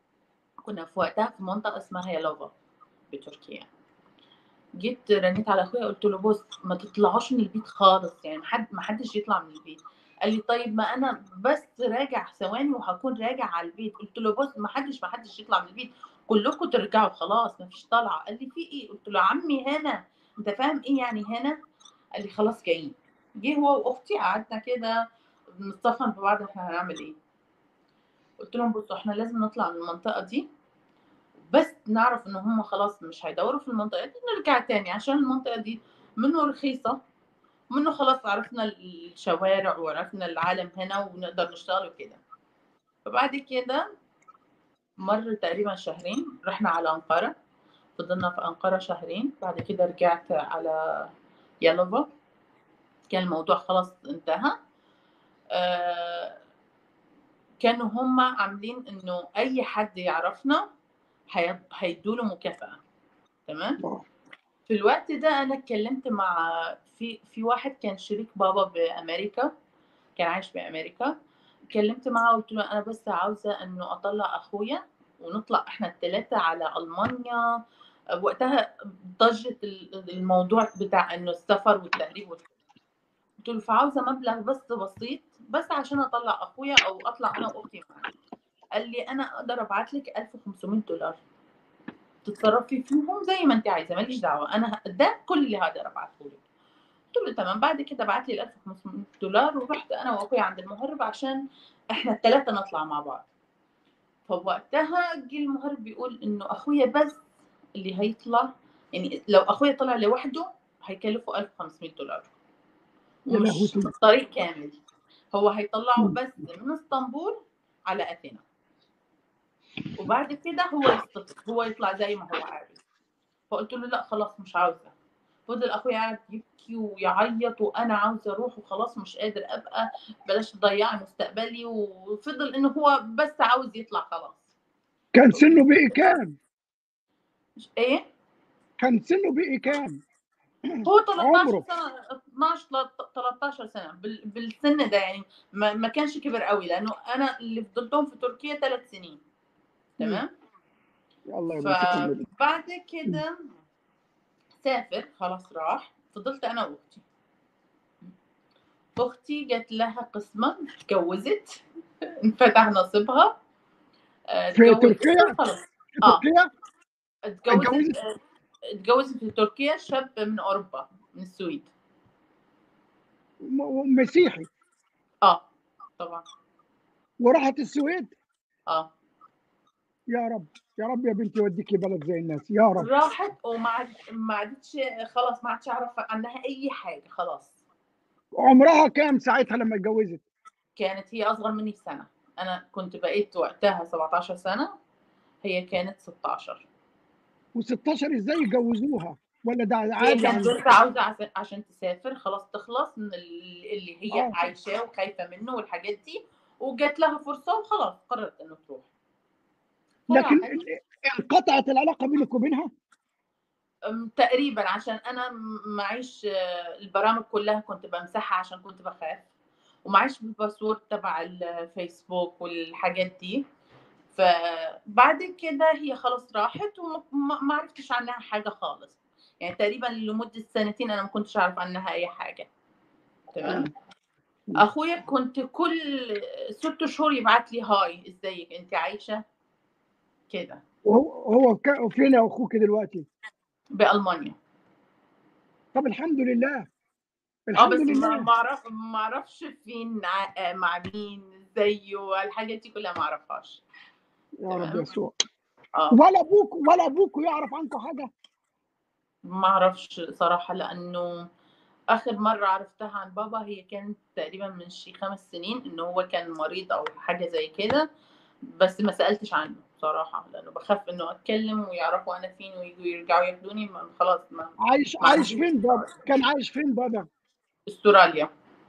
كنا في وقتها في منطقه اسمها يالوفا بتركيا جيت رنيت على اخويا قلت له بص ما تطلعوش من البيت خالص يعني حد ما حدش يطلع من البيت قال لي طيب ما انا بس راجع ثواني وهكون راجع على البيت قلت له بص ما حدش ما حدش يطلع من البيت كلكم ترجعوا خلاص ما فيش طلعه قال لي في ايه قلت له عمي هنا انت فاهم ايه يعني هنا قال لي خلاص جايين جه هو واختي قعدنا كده بنتصفن في بعض احنا هنعمل ايه قلت لهم بصوا احنا لازم نطلع من المنطقه دي بس نعرف ان هم خلاص مش هيدوروا في المنطقه دي نرجع تاني عشان المنطقه دي منه رخيصه منه خلاص عرفنا الشوارع وعرفنا العالم هنا ونقدر نشتغل وكده فبعد كده مر تقريبا شهرين رحنا على أنقرة فضلنا في أنقرة شهرين بعد كده رجعت على يالوفا كان الموضوع خلاص انتهى آه كانوا هم عاملين انه اي حد يعرفنا هي- هيدوله مكافأة تمام
آه.
في الوقت ده انا اتكلمت مع في في واحد كان شريك بابا بامريكا كان عايش في امريكا اتكلمت معاه قلت له انا بس عاوزه انه اطلع اخويا ونطلع احنا الثلاثه على المانيا وقتها ضجت ال- الموضوع بتاع انه السفر والتهريب والكلام. قلت له فعاوزه مبلغ بس بسيط بس عشان اطلع اخويا او اطلع انا واختي معاه قال لي انا اقدر ابعت لك 1500 دولار تتصرفي فيهم زي ما انت عايزه ماليش دعوه انا ه- ده كل اللي هقدر ابعته لك قلت له تمام بعد كده بعت لي ال 1500 دولار ورحت انا واخويا عند المهرب عشان احنا الثلاثه نطلع مع بعض فوقتها جه المهرب بيقول انه اخويا بس اللي هيطلع يعني لو اخويا طلع لوحده هيكلفه 1500 دولار
يا
ومش
لهوتي.
الطريق كامل هو هيطلعه
مم.
بس من اسطنبول على اثينا وبعد كده هو يستطيع هو يطلع زي ما هو عاوز فقلت له لا خلاص مش عاوزه فضل اخويا قاعد يبكي ويعيط وانا عاوز اروح وخلاص مش قادر ابقى بلاش تضيعي مستقبلي وفضل انه هو بس عاوز يطلع خلاص
كان سنه بقي كام؟
مش ايه
كان سنه بقي كام؟
هو 13
عمره.
سنه 12 13 سنه بال- بالسن ده يعني ما, ما كانش كبر قوي لانه انا اللي فضلتهم في تركيا ثلاث سنين تمام
يا الله يبارك فيكم
فبعد كده سافر خلاص راح فضلت انا واختي اختي جات لها قسمه اتجوزت انفتح نصيبها آه،
في
اتجوزت
تركيا؟
خلاص
في
آه.
تركيا؟
اتجوزت
اتجوزت؟
آه، اتجوزت في تركيا شاب من اوروبا من السويد
م- مسيحي
اه طبعا
وراحت السويد
اه
يا رب يا رب يا بنتي يوديكي بلد زي الناس يا رب
راحت وما عاد- ما عادتش خلاص ما عادش اعرف عنها اي حاجه خلاص
عمرها كام ساعتها لما اتجوزت؟
كانت هي اصغر مني بسنه انا كنت بقيت وقتها 17 سنه هي كانت 16
و16 ازاي يجوزوها؟ ولا ده
هي
عادي
كانت
عندهم؟
بس عاوزه عس- عشان تسافر خلاص تخلص من ال- اللي هي
آه.
عايشاه وخايفه منه والحاجات دي وجات لها فرصه وخلاص قررت انه تروح
لكن
فراحت.
ال- انقطعت العلاقه بينك وبينها؟
أم، تقريبا عشان انا م- معيش آه، البرامج كلها كنت بمسحها عشان كنت بخاف ومعيش بالباسورد تبع الفيسبوك والحاجات دي فبعد كده هي خلاص راحت وما ما عرفتش عنها حاجه خالص يعني تقريبا لمده سنتين انا ما كنتش اعرف عنها اي حاجه تمام اخويا كنت كل ست شهور يبعت لي هاي ازيك انت عايشه كده
وهو هو كا- فين يا اخوك دلوقتي؟
بالمانيا
طب الحمد لله
اه
الحمد
بس ما
لله
ما اعرف ما اعرفش فين ع- مع مين زيه الحاجات دي كلها ما اعرفهاش
يا رب
تمام.
يسوع
اه
ولا ابوك ولا ابوك يعرف عنكم حاجه؟
ما اعرفش صراحه لانه اخر مره عرفتها عن بابا هي كانت تقريبا من شي خمس سنين انه هو كان مريض او حاجه زي كده بس ما سالتش عنه صراحه لانه بخاف انه اتكلم ويعرفوا انا فين ويجوا يرجعوا ياخدوني ما- خلاص ما
عايش
ما
عايش
عنديش.
فين بابا؟ كان عايش فين بابا؟
استراليا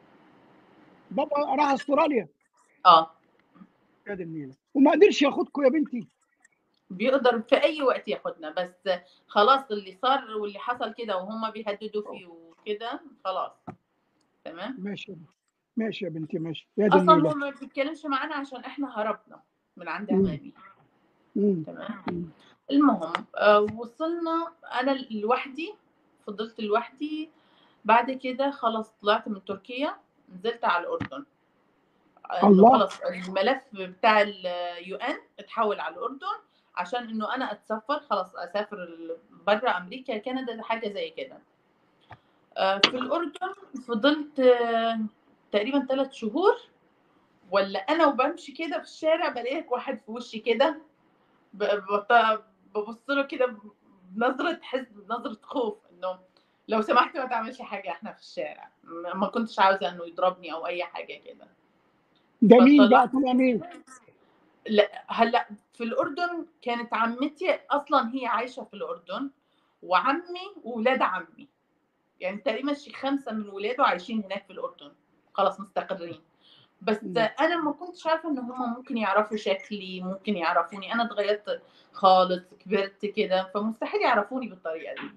بابا راح استراليا
اه
يا دي النيله وما قدرش ياخدكم يا بنتي
بيقدر في اي وقت ياخدنا بس خلاص اللي صار واللي حصل كده وهم بيهددوا فيه وكده خلاص تمام
ماشي يا بنتي. ماشي يا بنتي ماشي يا دي
اصلا
النيله
هو ما بيتكلمش معانا عشان احنا هربنا من عند
مم.
عمامي
مم.
تمام
مم.
المهم آه وصلنا انا لوحدي فضلت لوحدي بعد كده خلاص طلعت من تركيا نزلت على الاردن إنه
الله.
خلاص الملف بتاع اليو ان اتحول على الاردن عشان انه انا اتسافر خلاص اسافر بره امريكا كندا حاجه زي كده آه، في الاردن فضلت آه، تقريبا ثلاث شهور ولا انا وبمشي كده في الشارع بلاقي واحد في وشي كده ب- بط- ببص له كده بنظره حزن بنظره خوف انه لو سمحت ما تعملش حاجه احنا في الشارع ما ما كنتش عاوزه انه يضربني او اي حاجه كده
ده مين
فطلعت-
بقى طلع مين؟
لا هلا في الاردن كانت عمتي اصلا هي عايشه في الاردن وعمي وولاد عمي يعني تقريبا شي خمسه من ولاده عايشين هناك في الاردن خلاص مستقرين بس
مم.
انا ما كنتش عارفه ان هم ممكن يعرفوا شكلي ممكن يعرفوني انا اتغيرت خالص كبرت كده فمستحيل يعرفوني بالطريقه دي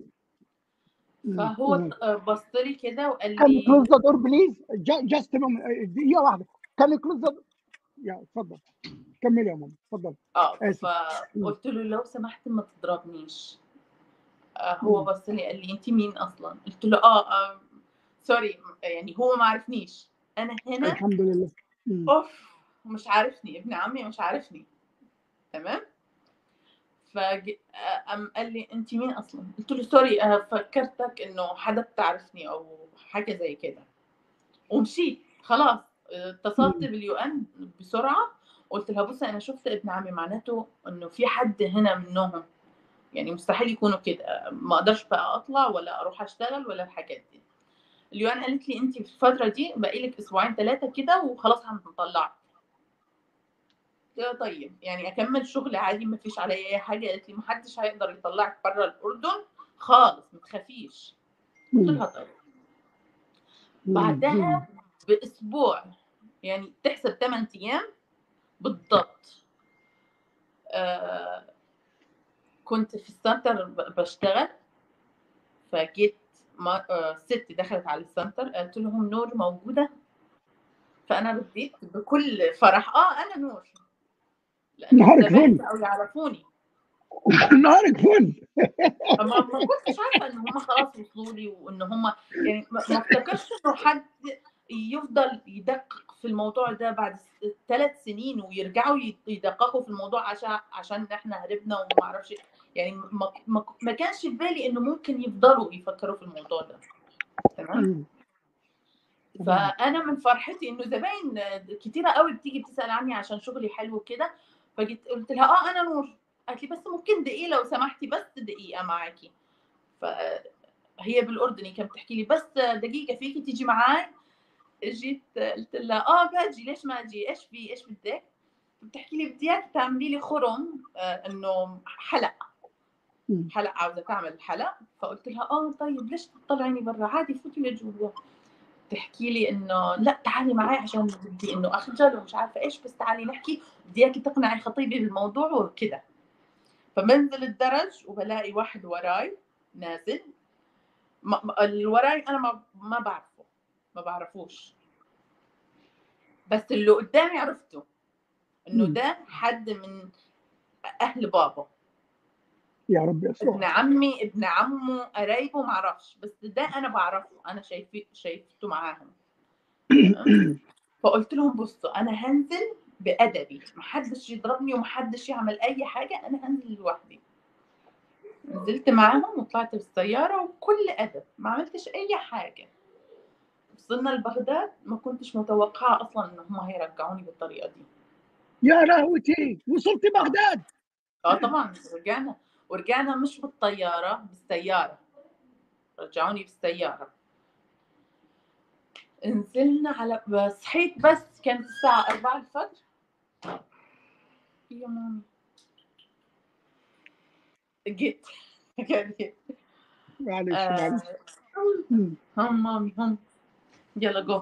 مم.
فهو
مم.
بص لي كده وقال
كان
لي
كلوز ذا دور بليز جاست دقيقه واحده كان كلوز ذا يا اتفضل كملي يا ماما اتفضل
اه
آسف.
فقلت له لو سمحت ما تضربنيش آه هو
مم.
بص لي قال لي انت مين اصلا قلت له اه, آه سوري يعني هو ما عرفنيش انا هنا
الحمد لله مم.
اوف مش عارفني ابن عمي مش عارفني تمام فقام قال لي انت مين اصلا قلت له سوري آه، فكرتك انه حدا بتعرفني او حاجه زي كده ومشيت خلاص آه، اتصلت
مم.
باليو ان بسرعه قلت لها بصي انا شفت ابن عمي معناته انه في حد هنا منهم يعني مستحيل يكونوا كده ما اقدرش بقى اطلع ولا اروح اشتغل ولا الحاجات دي اليوان قالت لي انت في الفتره دي باقي لك اسبوعين ثلاثه كده وخلاص هنطلعك قلت لها طيب يعني اكمل شغل عادي ما فيش عليا اي حاجه قالت لي ما حدش هيقدر يطلعك بره الاردن خالص ما تخافيش قلت
مم.
لها طيب
مم.
بعدها باسبوع يعني تحسب 8 ايام بالضبط آه كنت في السنتر ب- بشتغل فجيت ما آه ست دخلت على السنتر قالت لهم نور موجوده فانا رديت بكل فرح اه انا نور لان
نهارك
الزباين
فل
بقوا يعرفوني
نهارك فل
ما ما كنتش عارفه ان هم خلاص وصلوا لي وان هم يعني ما ما افتكرش انه حد يفضل يدقق في الموضوع ده بعد ثلاث سنين ويرجعوا يت- يدققوا في الموضوع عشان عشان احنا هربنا وما اعرفش يعني ما, ما, ما كانش في بالي انه ممكن يفضلوا يفكروا في الموضوع ده تمام
مم. تمام.
فانا من فرحتي انه زباين كتيره قوي بتيجي بتسال عني عشان شغلي حلو كده فجيت قلت لها اه انا نور قالت لي بس ممكن دقيقه لو سمحتي بس دقيقه معاكي فهي بالاردني كانت بتحكي لي بس دقيقه فيكي تيجي معاي جيت قلت لها اه باجي ليش ما اجي ايش في ايش بدك بتحكي لي بدي اياك تعملي لي خرم آه انه حلق
مم.
حلق عاوزه تعمل حلق فقلت لها اه طيب ليش تطلعيني برا عادي فوتي لجوا تحكي لي انه لا تعالي معي عشان بدي انه اخجل ومش عارفه ايش بس تعالي نحكي بدي اياكي تقنعي خطيبي بالموضوع وكذا فبنزل الدرج وبلاقي واحد وراي نازل ما ما- اللي وراي انا ما ما بعرفه ما بعرفوش بس اللي قدامي عرفته انه
مم.
ده حد من اهل بابا
يا رب يسوع
ابن عمي ابن عمه قرايبه ما اعرفش بس ده انا بعرفه انا شايفه شايفته معاهم فقلت لهم بصوا انا هنزل بادبي محدش يضربني ومحدش يعمل اي حاجه انا هنزل لوحدي نزلت معاهم وطلعت بالسياره وكل ادب ما عملتش اي حاجه وصلنا لبغداد ما كنتش متوقعه اصلا ان هم هيرجعوني بالطريقه دي
يا لهوتي وصلت بغداد
اه طبعا رجعنا ورجعنا مش بالطياره بالسياره رجعوني بالسياره نزلنا على صحيت بس كانت الساعة 4 الفجر يا مامي جيت جيت
معلش
آه،
معلش مم.
هم مامي هم يلا جو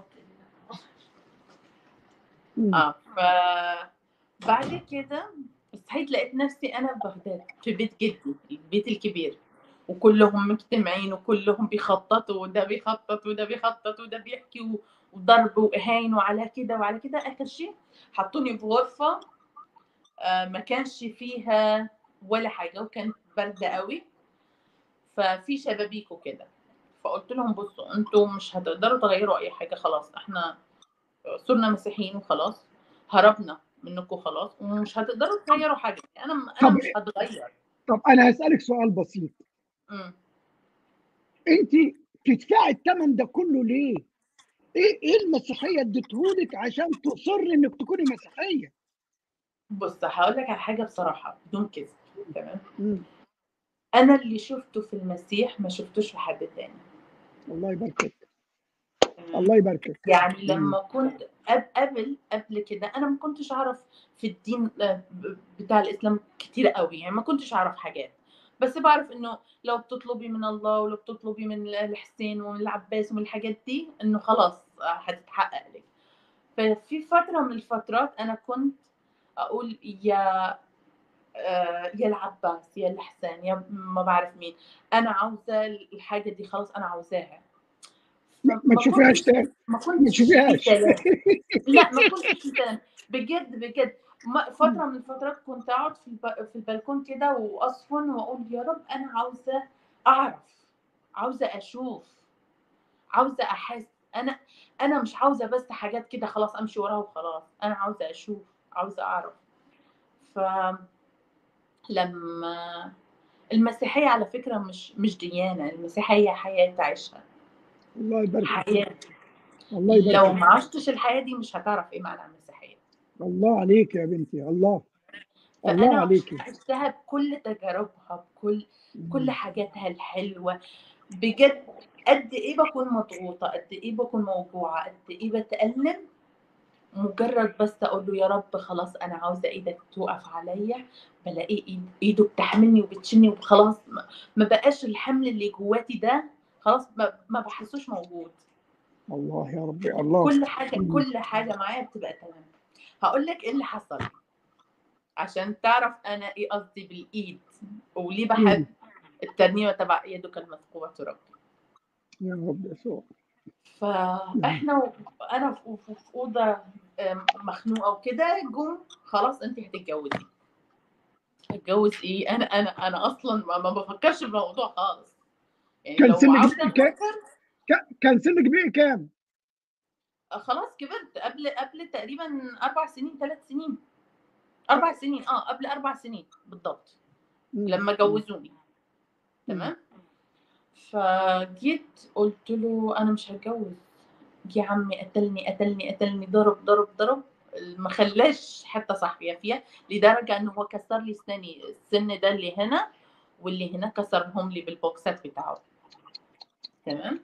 مم.
اه ف بعد كده صحيت لقيت نفسي انا ببغداد في بيت جدي البيت الكبير وكلهم مجتمعين وكلهم بيخططوا وده بيخطط وده بيخطط وده بيحكي و- وضرب واهين وعلى كده وعلى كده اخر شيء حطوني في غرفه آه، ما كانش فيها ولا حاجه وكانت بارده قوي ففي شبابيك وكده فقلت لهم بصوا انتوا مش هتقدروا تغيروا اي حاجه خلاص احنا صرنا مسيحيين وخلاص هربنا منكم خلاص ومش هتقدروا تغيروا حاجه انا انا
طب-
مش هتغير
طب انا هسالك سؤال بسيط
مم.
انت تدفعي الثمن ده كله ليه؟ ايه ايه المسيحيه اديتهولك عشان تصر انك تكوني مسيحيه؟
بص هقول لك على حاجه بصراحه بدون كذب تمام
مم.
انا اللي شفته في المسيح ما شفتوش في حد تاني
الله يباركك
تمام؟
الله يباركك
يعني لما كنت قب- قبل قبل كده انا ما كنتش اعرف في الدين آه، ب- بتاع الاسلام كتير قوي يعني ما كنتش اعرف حاجات بس بعرف انه لو بتطلبي من الله ولو بتطلبي من الحسين ومن العباس ومن الحاجات دي انه خلاص آه، هتتحقق لك ففي فتره من الفترات انا كنت اقول يا آه، يا العباس يا الحسين يا ما بعرف مين انا عاوزه الحاجه دي خلاص انا عاوزاها
ما ما تشوفيهاش
كنتش-
تاني
ما
ما
كنتش في
تشوفيهاش
سلام لا ما كنتش في سلام بجد بجد ما- فتره من الفترات كنت اقعد في الب... في البلكون كده واصفن واقول يا رب انا عاوزه اعرف عاوزه اشوف عاوزه احس انا انا مش عاوزه بس حاجات كده خلاص امشي وراها وخلاص انا عاوزه اشوف عاوزه اعرف ف لما المسيحيه على فكره مش مش ديانه المسيحيه حياه تعيشها
الله يباركك
حياه
الله
لو
يباركك
ما عشتش الحياه دي مش هتعرف ايه معنى المسيحيه
الله عليك يا بنتي الله الله
فانا
عليكي
عشتها بكل تجاربها بكل كل حاجاتها الحلوه بجد قد ايه بكون مضغوطه قد ايه بكون موجوعه قد ايه بتألم مجرد بس اقول له يا رب خلاص انا عاوزه ايدك توقف عليا بلاقي إيد- ايده بتحملني وبتشيلني وخلاص ما- ما بقاش الحمل اللي جواتي ده خلاص ما, ما بحسوش موجود
الله يا ربي الله
كل حاجه
مم.
كل حاجه معايا بتبقى تمام هقول لك ايه اللي حصل عشان تعرف انا ايه قصدي بالايد وليه بحب الترنيمه تبع يدك المثقوبه ربي
يا رب يسوع
فاحنا و... انا في في- في اوضه آم، مخنوقه وكده جم خلاص انت هتتجوزي هتجوز ايه انا انا انا اصلا ما, ما بفكرش في الموضوع خالص يعني
كان
لو
سنك
عاوزة
كام؟
أفكر،
ك- كان سنك بيه كام؟
آه، خلاص كبرت قبل قبل تقريبا اربع سنين ثلاث سنين اربع سنين اه قبل اربع سنين بالضبط
مم.
لما جوزوني تمام فجيت قلت له انا مش هتجوز يا عمي قتلني قتلني قتلني ضرب ضرب ضرب ما خلاش حتى صاحبي فيها لدرجه انه هو كسر لي اسناني السن ده اللي هنا واللي هنا كسرهم لي بالبوكسات بتاعه تمام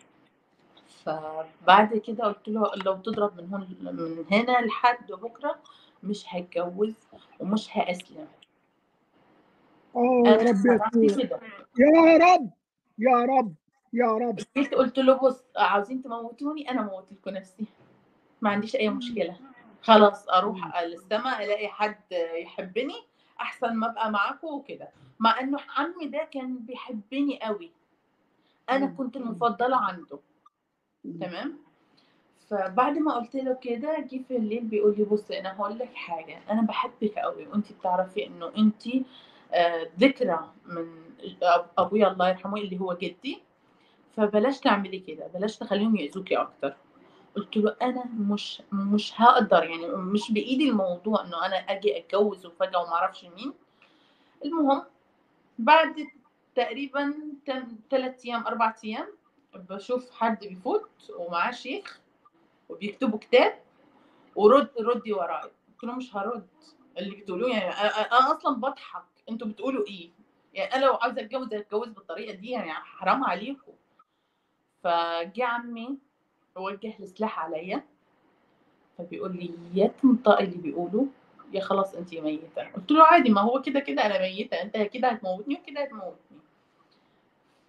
فبعد كده قلت له لو تضرب من هون من هنا لحد بكره مش هتجوز ومش هاسلم
اه يا
انا
رب
صرحت
يسوع
كده
يا رب يا رب يا رب
جيت قلت له بص عاوزين تموتوني انا موت لكم نفسي ما عنديش اي مشكله خلاص اروح للسماء الاقي حد يحبني احسن ما ابقى معاكم وكده مع انه عمي ده كان بيحبني قوي انا
مم.
كنت المفضله عنده تمام فبعد ما قلت له كده جه في الليل بيقول لي بص انا هقول لك حاجه انا بحبك قوي وانت بتعرفي انه انت آه، ذكرى من أب- ابويا الله يرحمه اللي هو جدي فبلاش تعملي كده بلاش تخليهم يأذوكي اكتر قلت له انا مش مش هقدر يعني مش بايدي الموضوع انه انا اجي اتجوز وفجاه وما اعرفش مين المهم بعد تقريبا ثلاث ايام اربع ايام بشوف حد بيفوت ومعاه شيخ وبيكتبوا كتاب ورد ردي وراي قلت له مش هرد اللي بتقولوه يعني أ- أ- انا اصلا بضحك انتوا بتقولوا ايه يعني انا لو عاوزه اتجوز اتجوز بالطريقه دي يعني حرام عليكم فجه عمي وجه السلاح عليا فبيقول لي يا تنطقي اللي بيقولوا يا خلاص انت ميته قلت له عادي ما هو كده كده انا ميته انت كده هتموتني وكده هتموتني ف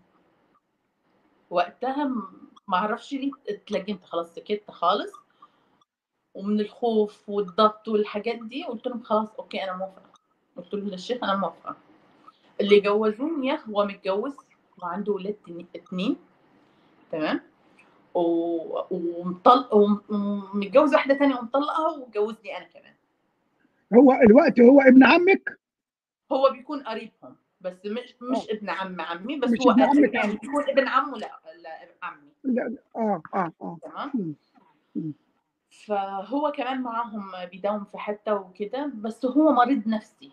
وقتها م- ما اعرفش ليه اتلجمت خلاص سكت خالص ومن الخوف والضغط والحاجات دي قلت لهم خلاص اوكي انا موافقه قلت له للشيخ انا موافقه اللي جوزوني هو متجوز وعنده ولاد تني- اتنين تمام و- ومطلق وم- ومتجوز واحده تانية ومطلقها وجوزني انا كمان
هو الوقت هو ابن عمك
هو بيكون قريبهم بس مش مش ابن عم عمي بس
مش
هو
ابن عمك
يعني
عمي.
بيكون ابن عمه لا لا عمي
لا لا، اه اه اه
تمام
مم. مم.
فهو كمان معاهم بيداوم في حته وكده بس هو مريض نفسي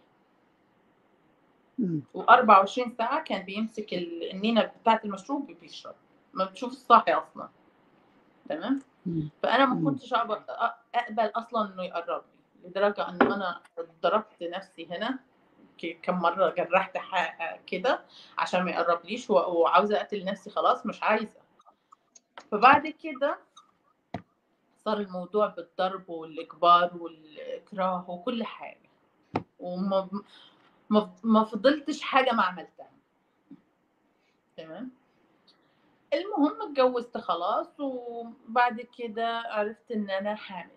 مم.
و24 ساعه كان بيمسك ال- النينه بتاعه المشروب وبيشرب ما بتشوف الصاحي اصلا تمام
مم.
فانا ما
مم.
كنتش أقبل, اقبل اصلا انه يقرب لي لدرجه انه انا ضربت نفسي هنا ك- كم مره جرحت ح- كده عشان ما يقربليش و- وعاوزه اقتل نفسي خلاص مش عايزه فبعد كده صار الموضوع بالضرب والاجبار والاكراه وكل حاجه وما ما ما فضلتش حاجه ما عملتها تمام المهم اتجوزت خلاص وبعد كده عرفت ان انا حامل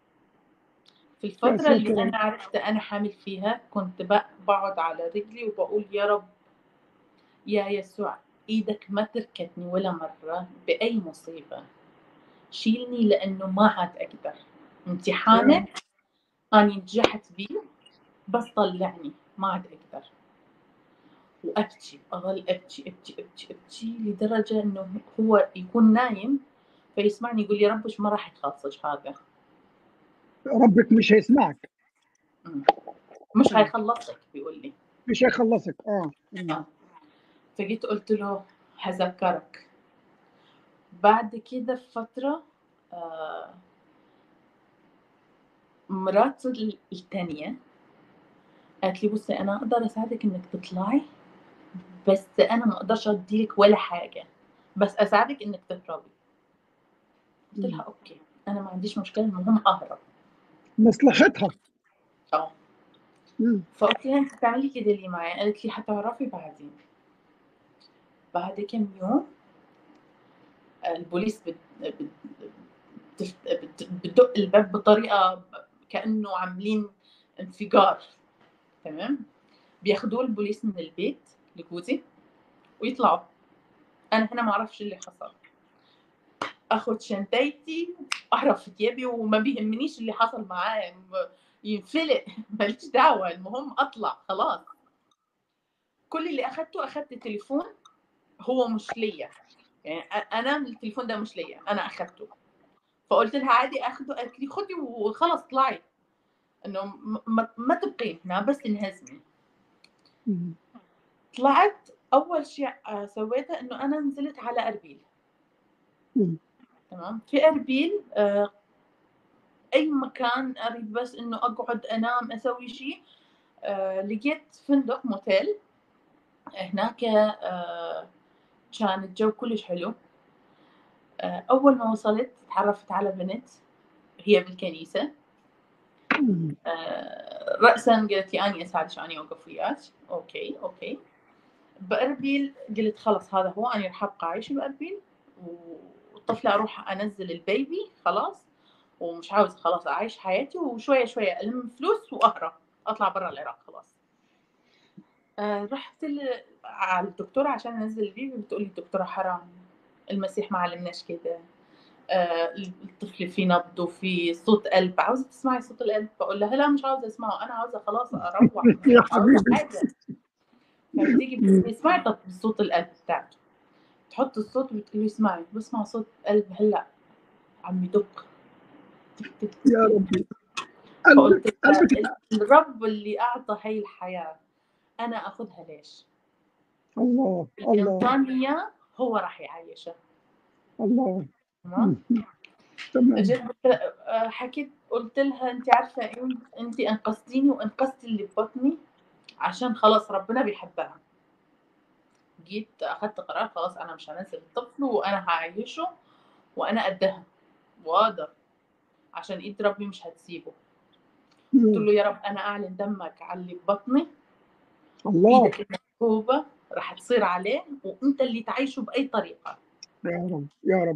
في الفترة
ساتر
اللي
يا
أنا عرفت أنا حامل فيها كنت بق- بقعد على رجلي وبقول يا رب يا يسوع إيدك ما تركتني ولا مرة بأي مصيبة شيلني لأنه ما عاد أقدر امتحانك أنا نجحت بيه بس طلعني ما عاد أقدر وأبكي أظل أبكي أبكي أبكي أبكي لدرجة إنه هو يكون نايم فيسمعني يقول يا رب إيش ما راح يخلصش هذا
ربك مش هيسمعك
مش هيخلصك بيقول لي
مش هيخلصك اه مم.
آه. فجيت قلت له هذكرك بعد كده بفترة آه مرات ال- التانية قالت لي بصي أنا أقدر أساعدك إنك تطلعي بس أنا ما أقدرش أديلك ولا حاجة بس أساعدك إنك تهربي قلت لها أوكي أنا ما عنديش مشكلة المهم أهرب
مصلحتها
أه
مم.
فقلت لها أنت بتعملي كده ليه معايا؟ قالت لي هتعرفي بعدين بعد كم يوم البوليس بت... بت... بت... بت... بتدق الباب بطريقه كانه عاملين انفجار تمام بياخدوه البوليس من البيت لجوزي ويطلعوا انا هنا ما اعرفش اللي حصل اخد شنطتي اعرف ثيابي وما بيهمنيش اللي حصل معاه ينفلق ماليش دعوه المهم اطلع خلاص كل اللي اخدته اخدت التليفون هو مش ليا يعني انا التليفون ده مش ليا انا اخدته فقلت لها عادي اخده قالت لي خدي وخلاص اطلعي انه ما, ما تبقي هنا بس انهزمي طلعت اول شيء سويته انه انا نزلت على اربيل تمام في اربيل آه اي مكان اريد بس انه اقعد انام اسوي شيء آه لقيت فندق موتيل هناك آه كان الجو كلش حلو آه اول ما وصلت تعرفت على بنت هي بالكنيسه آه راسا قالت لي اني اساعدك اني اوقف وياك اوكي اوكي باربيل قلت خلص هذا هو اني راح ابقى عايشه باربيل والطفله اروح انزل البيبي خلاص ومش عاوز خلاص اعيش حياتي وشويه شويه الم فلوس واهرب اطلع برا العراق خلاص آه رحت على الدكتورة عشان انزل البيبي بتقولي الدكتورة حرام المسيح ما علمناش كده آه الطفل فيه نبض وفي صوت قلب عاوزة تسمعي صوت القلب بقول لها لا مش عاوزة اسمعه انا عاوزة خلاص اروح
يا حبيبي
فبتيجي بتقولي اسمعي صوت القلب بتاعته تحط الصوت وبتقولي اسمعي بسمع صوت قلب هلا عم يدق
يا ربي
فقلت الرب اللي اعطى هي الحياه انا اخذها ليش؟
الله الله
الانسانيه هو راح يعيشها
الله
تمام؟ جيت حكيت قلت لها انت عارفه ايه انت انقذتيني وانقذتي اللي ببطني عشان خلاص ربنا بيحبها جيت اخذت قرار خلاص انا مش هنزل الطفل وانا هعيشه وانا قدها واقدر عشان ايد ربي مش هتسيبه قلت له يا رب انا اعلن دمك على اللي ببطني
الله
ايدك المكتوبه راح تصير عليه وانت اللي تعيشه باي طريقه
يا رب يا رب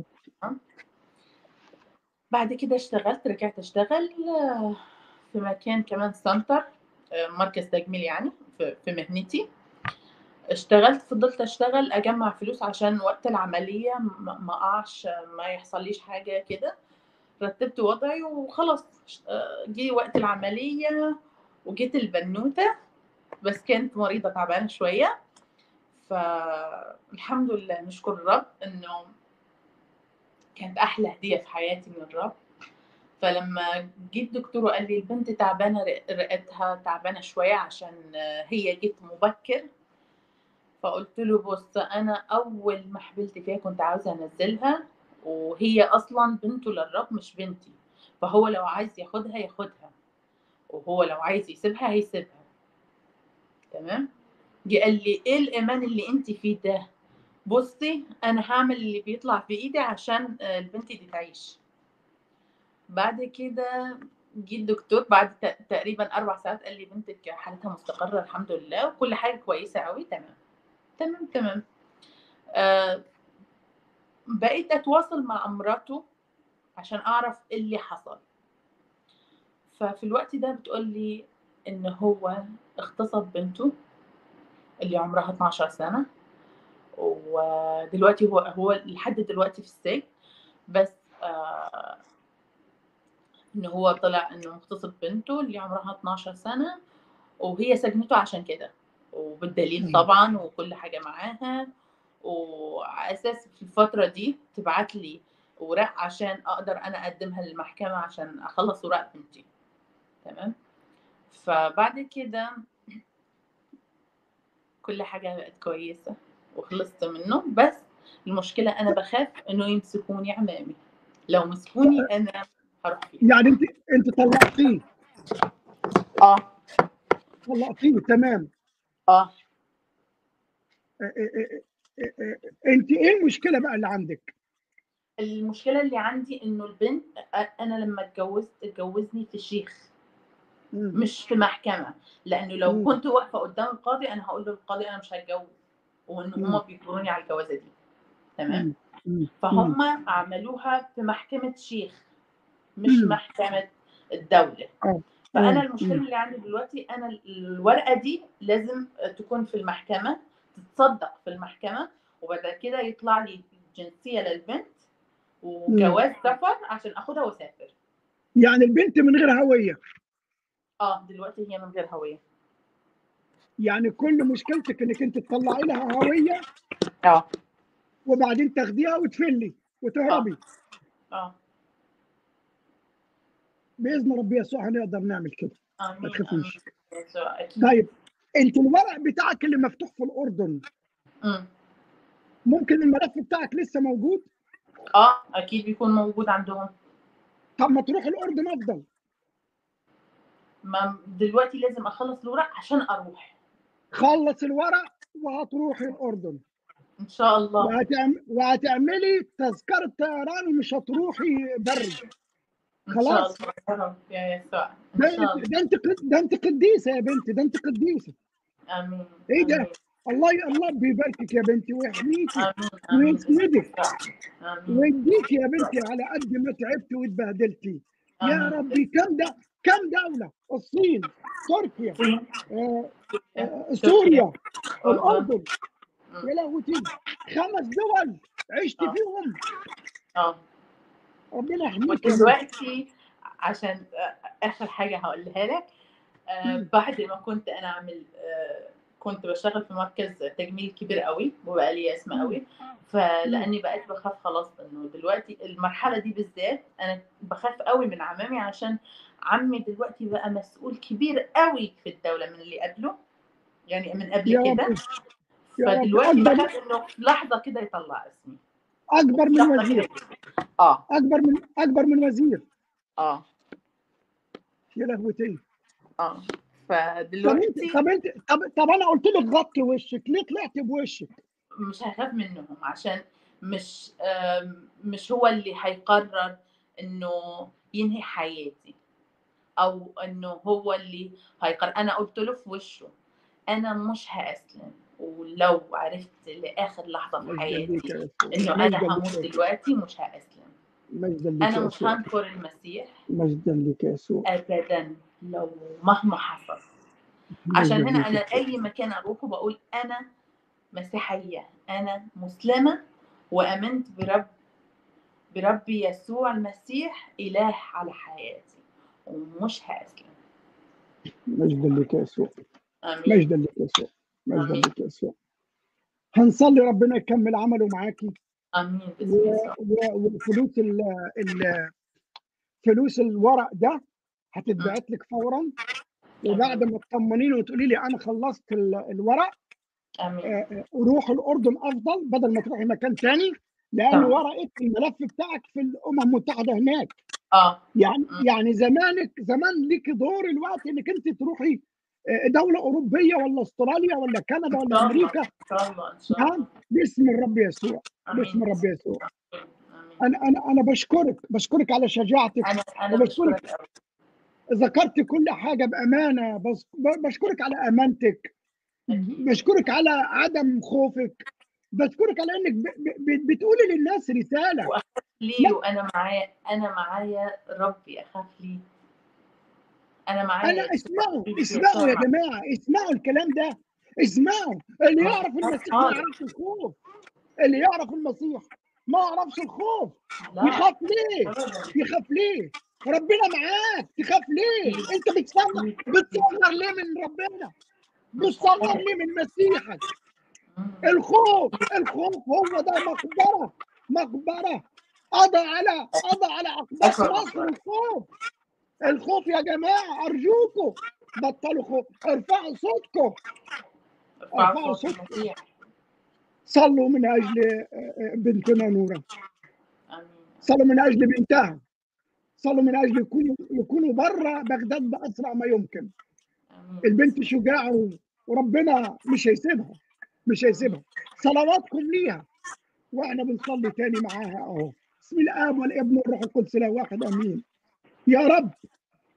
بعد كده اشتغلت رجعت اشتغل في مكان كمان سنتر مركز تجميل يعني في مهنتي اشتغلت فضلت اشتغل اجمع فلوس عشان وقت العمليه ما اقعش ما يحصليش حاجه كده رتبت وضعي وخلاص جه وقت العمليه وجيت البنوته بس كانت مريضه تعبانه شويه فالحمد لله نشكر الرب انه كانت احلى هديه في حياتي من الرب فلما جيت دكتور وقال لي البنت تعبانه رئتها تعبانه شويه عشان هي جيت مبكر فقلت له بص انا اول ما حبلت فيها كنت عاوزه انزلها وهي اصلا بنته للرب مش بنتي فهو لو عايز ياخدها ياخدها وهو لو عايز يسيبها هيسيبها تمام جه قال لي ايه الايمان اللي انت فيه ده بصي انا هعمل اللي بيطلع في ايدي عشان البنت دي تعيش بعد كده جه الدكتور بعد تقريبا اربع ساعات قال لي بنتك حالتها مستقره الحمد لله وكل حاجه كويسه قوي تمام تمام تمام آه بقيت اتواصل مع مراته عشان اعرف ايه اللي حصل ففي الوقت ده بتقول لي ان هو اغتصب بنته اللي عمرها 12 سنه ودلوقتي هو هو لحد دلوقتي في السجن بس آه ان هو طلع انه مغتصب بنته اللي عمرها 12 سنه وهي سجنته عشان كده وبالدليل طبعا وكل حاجه معاها وعلى اساس في الفتره دي تبعت لي اوراق عشان اقدر انا اقدمها للمحكمه عشان اخلص اوراق بنتي تمام فبعد كده كل حاجه بقت كويسه وخلصت منه بس المشكله انا بخاف انه يمسكوني عمامي لو مسكوني انا هروح فيه
يعني انت انت طلقتيه
اه
طلقتيه تمام
اه
انت ايه المشكله بقى اللي عندك؟
المشكله اللي عندي انه البنت انا لما اتجوزت اتجوزني في شيخ مش في محكمه لانه لو
مم.
كنت واقفه قدام القاضي انا هقول للقاضي انا مش هتجوز وان
مم.
هم بيجبروني على الجوازه دي تمام
مم. مم.
فهم عملوها في محكمه شيخ مش
مم.
محكمه الدوله
آه.
فانا
آه.
المشكله
مم.
اللي عندي دلوقتي انا الورقه دي لازم تكون في المحكمه تتصدق في المحكمه وبعد كده يطلع لي جنسيه للبنت وجواز سفر عشان اخدها واسافر
يعني البنت من غير هويه
اه دلوقتي هي من غير هويه
يعني كل مشكلتك انك انت تطلعي لها هويه
اه
وبعدين تاخديها وتفلي وتهربي
اه
باذن ربي يسوع هنقدر نعمل كده
امين
ما تخافيش.
امين يسوع، اكيد
طيب انت الورق بتاعك اللي مفتوح في الاردن
مم.
ممكن الملف بتاعك لسه موجود
اه اكيد بيكون موجود عندهم
طب ما تروح الاردن افضل
ما دلوقتي لازم اخلص الورق عشان اروح
خلص الورق وهتروحي الاردن
ان شاء الله
وهتعم... وهتعملي تذكره طيران ومش هتروحي بري
ان
خلاص.
شاء الله يا رب يا يسوع ان
ده
شاء الله
ده انت قد- ده انت قديسه يا بنتي ده انت قديسه
امين
ايه ده؟
آمين.
الله الله بيباركك يا بنتي ويحميكي
امين امين
ويسندك
امين
ويديكي يا بنتي على قد ما تعبتي واتبهدلتي يا
آمين.
ربي كم ده كم دوله الصين تركيا
الصين
آه، آه، سوريا الاردن
مم.
يا لهوتي خمس دول عشت
آه.
فيهم
اه
ربنا يحميك يا بنتي.
ودلوقتي عشان آه، اخر حاجه هقولها لك آه،
مم.
بعد ما كنت انا اعمل آه، كنت بشتغل في مركز تجميل كبير قوي وبقى لي اسم
مم.
قوي فلاني بقيت بخاف خلاص انه دلوقتي المرحله دي بالذات انا بخاف قوي من عمامي عشان عمي دلوقتي بقى مسؤول كبير قوي في الدوله من اللي قبله يعني من قبل
يا
كده
رب يا رب
فدلوقتي
أكبر-
بخاف انه في لحظه كده يطلع اسمي
اكبر من
لحظه
وزير
كده اه
اكبر من اكبر من وزير
اه
يا لهوتي
اه
طب انت
فدلوقتي
طب انت طب, طب انا قلت لك غطي وشك ليه طلعت بوشك
مش هخاف منهم عشان مش آم، مش هو اللي هيقرر انه ينهي حياتي او انه هو اللي هيقرر انا قلت له في وشه انا مش هأسلم ولو عرفت لاخر لحظه في
مجدا ليك
حياتي
يا يسوع
انه انا
مجدا
هموت
ليك
دلوقتي مش هأسلم
مجدا ليك
انا
يا
مش
يسوع
هنكر المسيح
مجدا ليك يا يسوع
ابدا لو مهما حصل عشان
مجداً
هنا
ليك
انا
يا يسوع.
اي مكان اروحه بقول انا مسيحيه انا مسلمه وامنت برب بربي يسوع المسيح اله على حياتي ومش هاسلم
مجدا ليك يا يسوع
امين
مجدا ليك يا يسوع مجدا
آمين.
ليك يا يسوع هنصلي ربنا يكمل عمله معاكي
امين باسم
و-
يسوع
و- وفلوس ال ال فلوس الورق ده هتتبعت لك فورا وبعد ما تطمنيني وتقولي لي انا خلصت ال- الورق
امين
آه، آه، روح الاردن افضل بدل ما تروحي مكان تاني لان
تمام.
ورقه الملف بتاعك في الامم المتحده هناك
اه
يعني
مم.
يعني زمانك زمان ليكي دور الوقت انك انت تروحي آه، دوله اوروبيه ولا استراليا ولا كندا
ان
ولا
شاء الله
امريكا
ان شاء الله ان شاء
نعم
الله
باسم الرب يسوع
امين
باسم الرب يسوع
امين
انا انا انا بشكرك بشكرك على شجاعتك
انا انا
وبشكرك.
بشكرك أوي.
ذكرت كل حاجه بامانه بس بشكرك على امانتك
أكيد.
بشكرك على عدم خوفك بشكرك على انك ب- ب- بتقولي للناس رساله
ليه وانا معايا انا معايا ربي اخاف ليه انا معايا
انا
يسوع.
اسمعوا
ربي
اسمعوا يا
يسوع.
جماعه اسمعوا الكلام ده اسمعوا اللي
ما-
يعرف المسيح ما
خالص.
يعرفش الخوف اللي يعرف المسيح ما يعرفش الخوف
لا
يخاف ليه
أبداً.
يخاف ليه ربنا معاك تخاف ليه انت بتصغر بتصغر ليه من ربنا بتصغر ليه من مسيحك
مم.
الخوف الخوف هو ده مقبره مقبره قضى على قضى على عقبات
أكبر
مصر
مقبرة.
الخوف الخوف يا جماعه ارجوكم بطلوا خوف ارفعوا صوتكم
ارفعوا صوت المسيح
صلوا من اجل آه، آه، بنتنا نوره
امين
صلوا من اجل بنتها صلوا من اجل يكونوا يكونوا بره بغداد باسرع ما يمكن
امين
البنت شجاعه و- وربنا مش هيسيبها مش هيسيبها صلواتكم ليها واحنا بنصلي تاني معاها اهو بسم الاب والابن والروح القدس لا واحد امين يا رب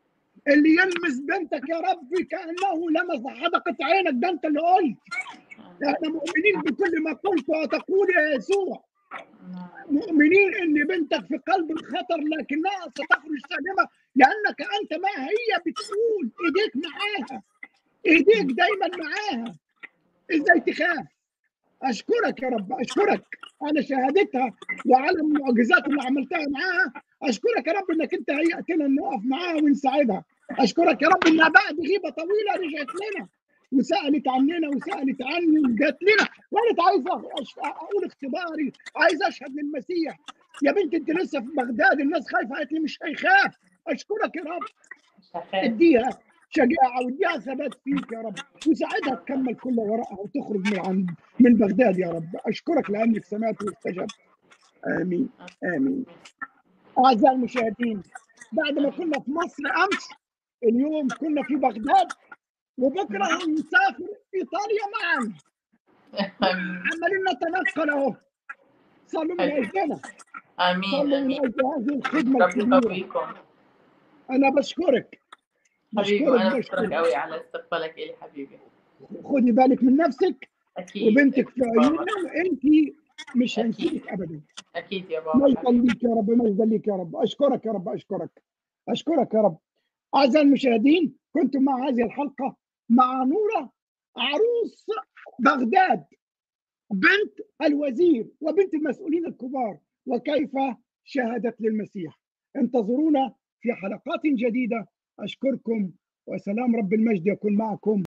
اللي يلمس بنتك يا رب كانه لمس حدقه عينك ده انت اللي قلت احنا مؤمنين بكل ما قلت وتقول يا يسوع
نعم.
مؤمنين ان بنتك في قلب الخطر لكنها ستخرج سالمه لانك انت ما هي بتقول ايديك معاها ايديك دايما معاها ازاي تخاف اشكرك يا رب اشكرك على شهادتها وعلى المعجزات اللي عملتها معاها اشكرك يا رب انك انت هيئتنا نقف معاها ونساعدها اشكرك يا رب انها بعد غيبه طويله رجعت لنا وسالت عننا وسالت عني وجات لنا وانا عايز أش- اقول اختباري عايز اشهد للمسيح يا بنت انت لسه في بغداد الناس خايفه قالت لي مش هيخاف اشكرك يا رب
مش هخاف
اديها شجاعه واديها ثبات فيك يا رب وساعدها تكمل كل ورقها وتخرج من عند من بغداد يا رب اشكرك لانك سمعت واستجبت امين امين اعزائي المشاهدين بعد ما كنا في مصر امس اليوم كنا في بغداد وبكره هنسافر ايطاليا معا
امين
عمالين نتنقل اهو صلوا من اجلنا
امين
صلوا من
امين
اجل هذه الخدمه
ربي
الكبيره
يقويكم
انا بشكرك
حبيبي
بشكرك
وانا بشكرك
بشكرك
قوي على استقبالك الي حبيبي
خدي بالك من نفسك
اكيد
وبنتك في
أكيد بابا.
عيوننا وانت مش
أكيد.
هنسيبك ابدا
اكيد يا بابا
مجدا
حبيبي.
ليك يا رب مجدا ليك يا رب اشكرك يا رب اشكرك اشكرك يا رب اعزائي المشاهدين كنتم مع هذه الحلقه مع نوره عروس بغداد بنت الوزير وبنت المسؤولين الكبار وكيف شهدت للمسيح انتظرونا في حلقات جديده اشكركم وسلام رب المجد يكون معكم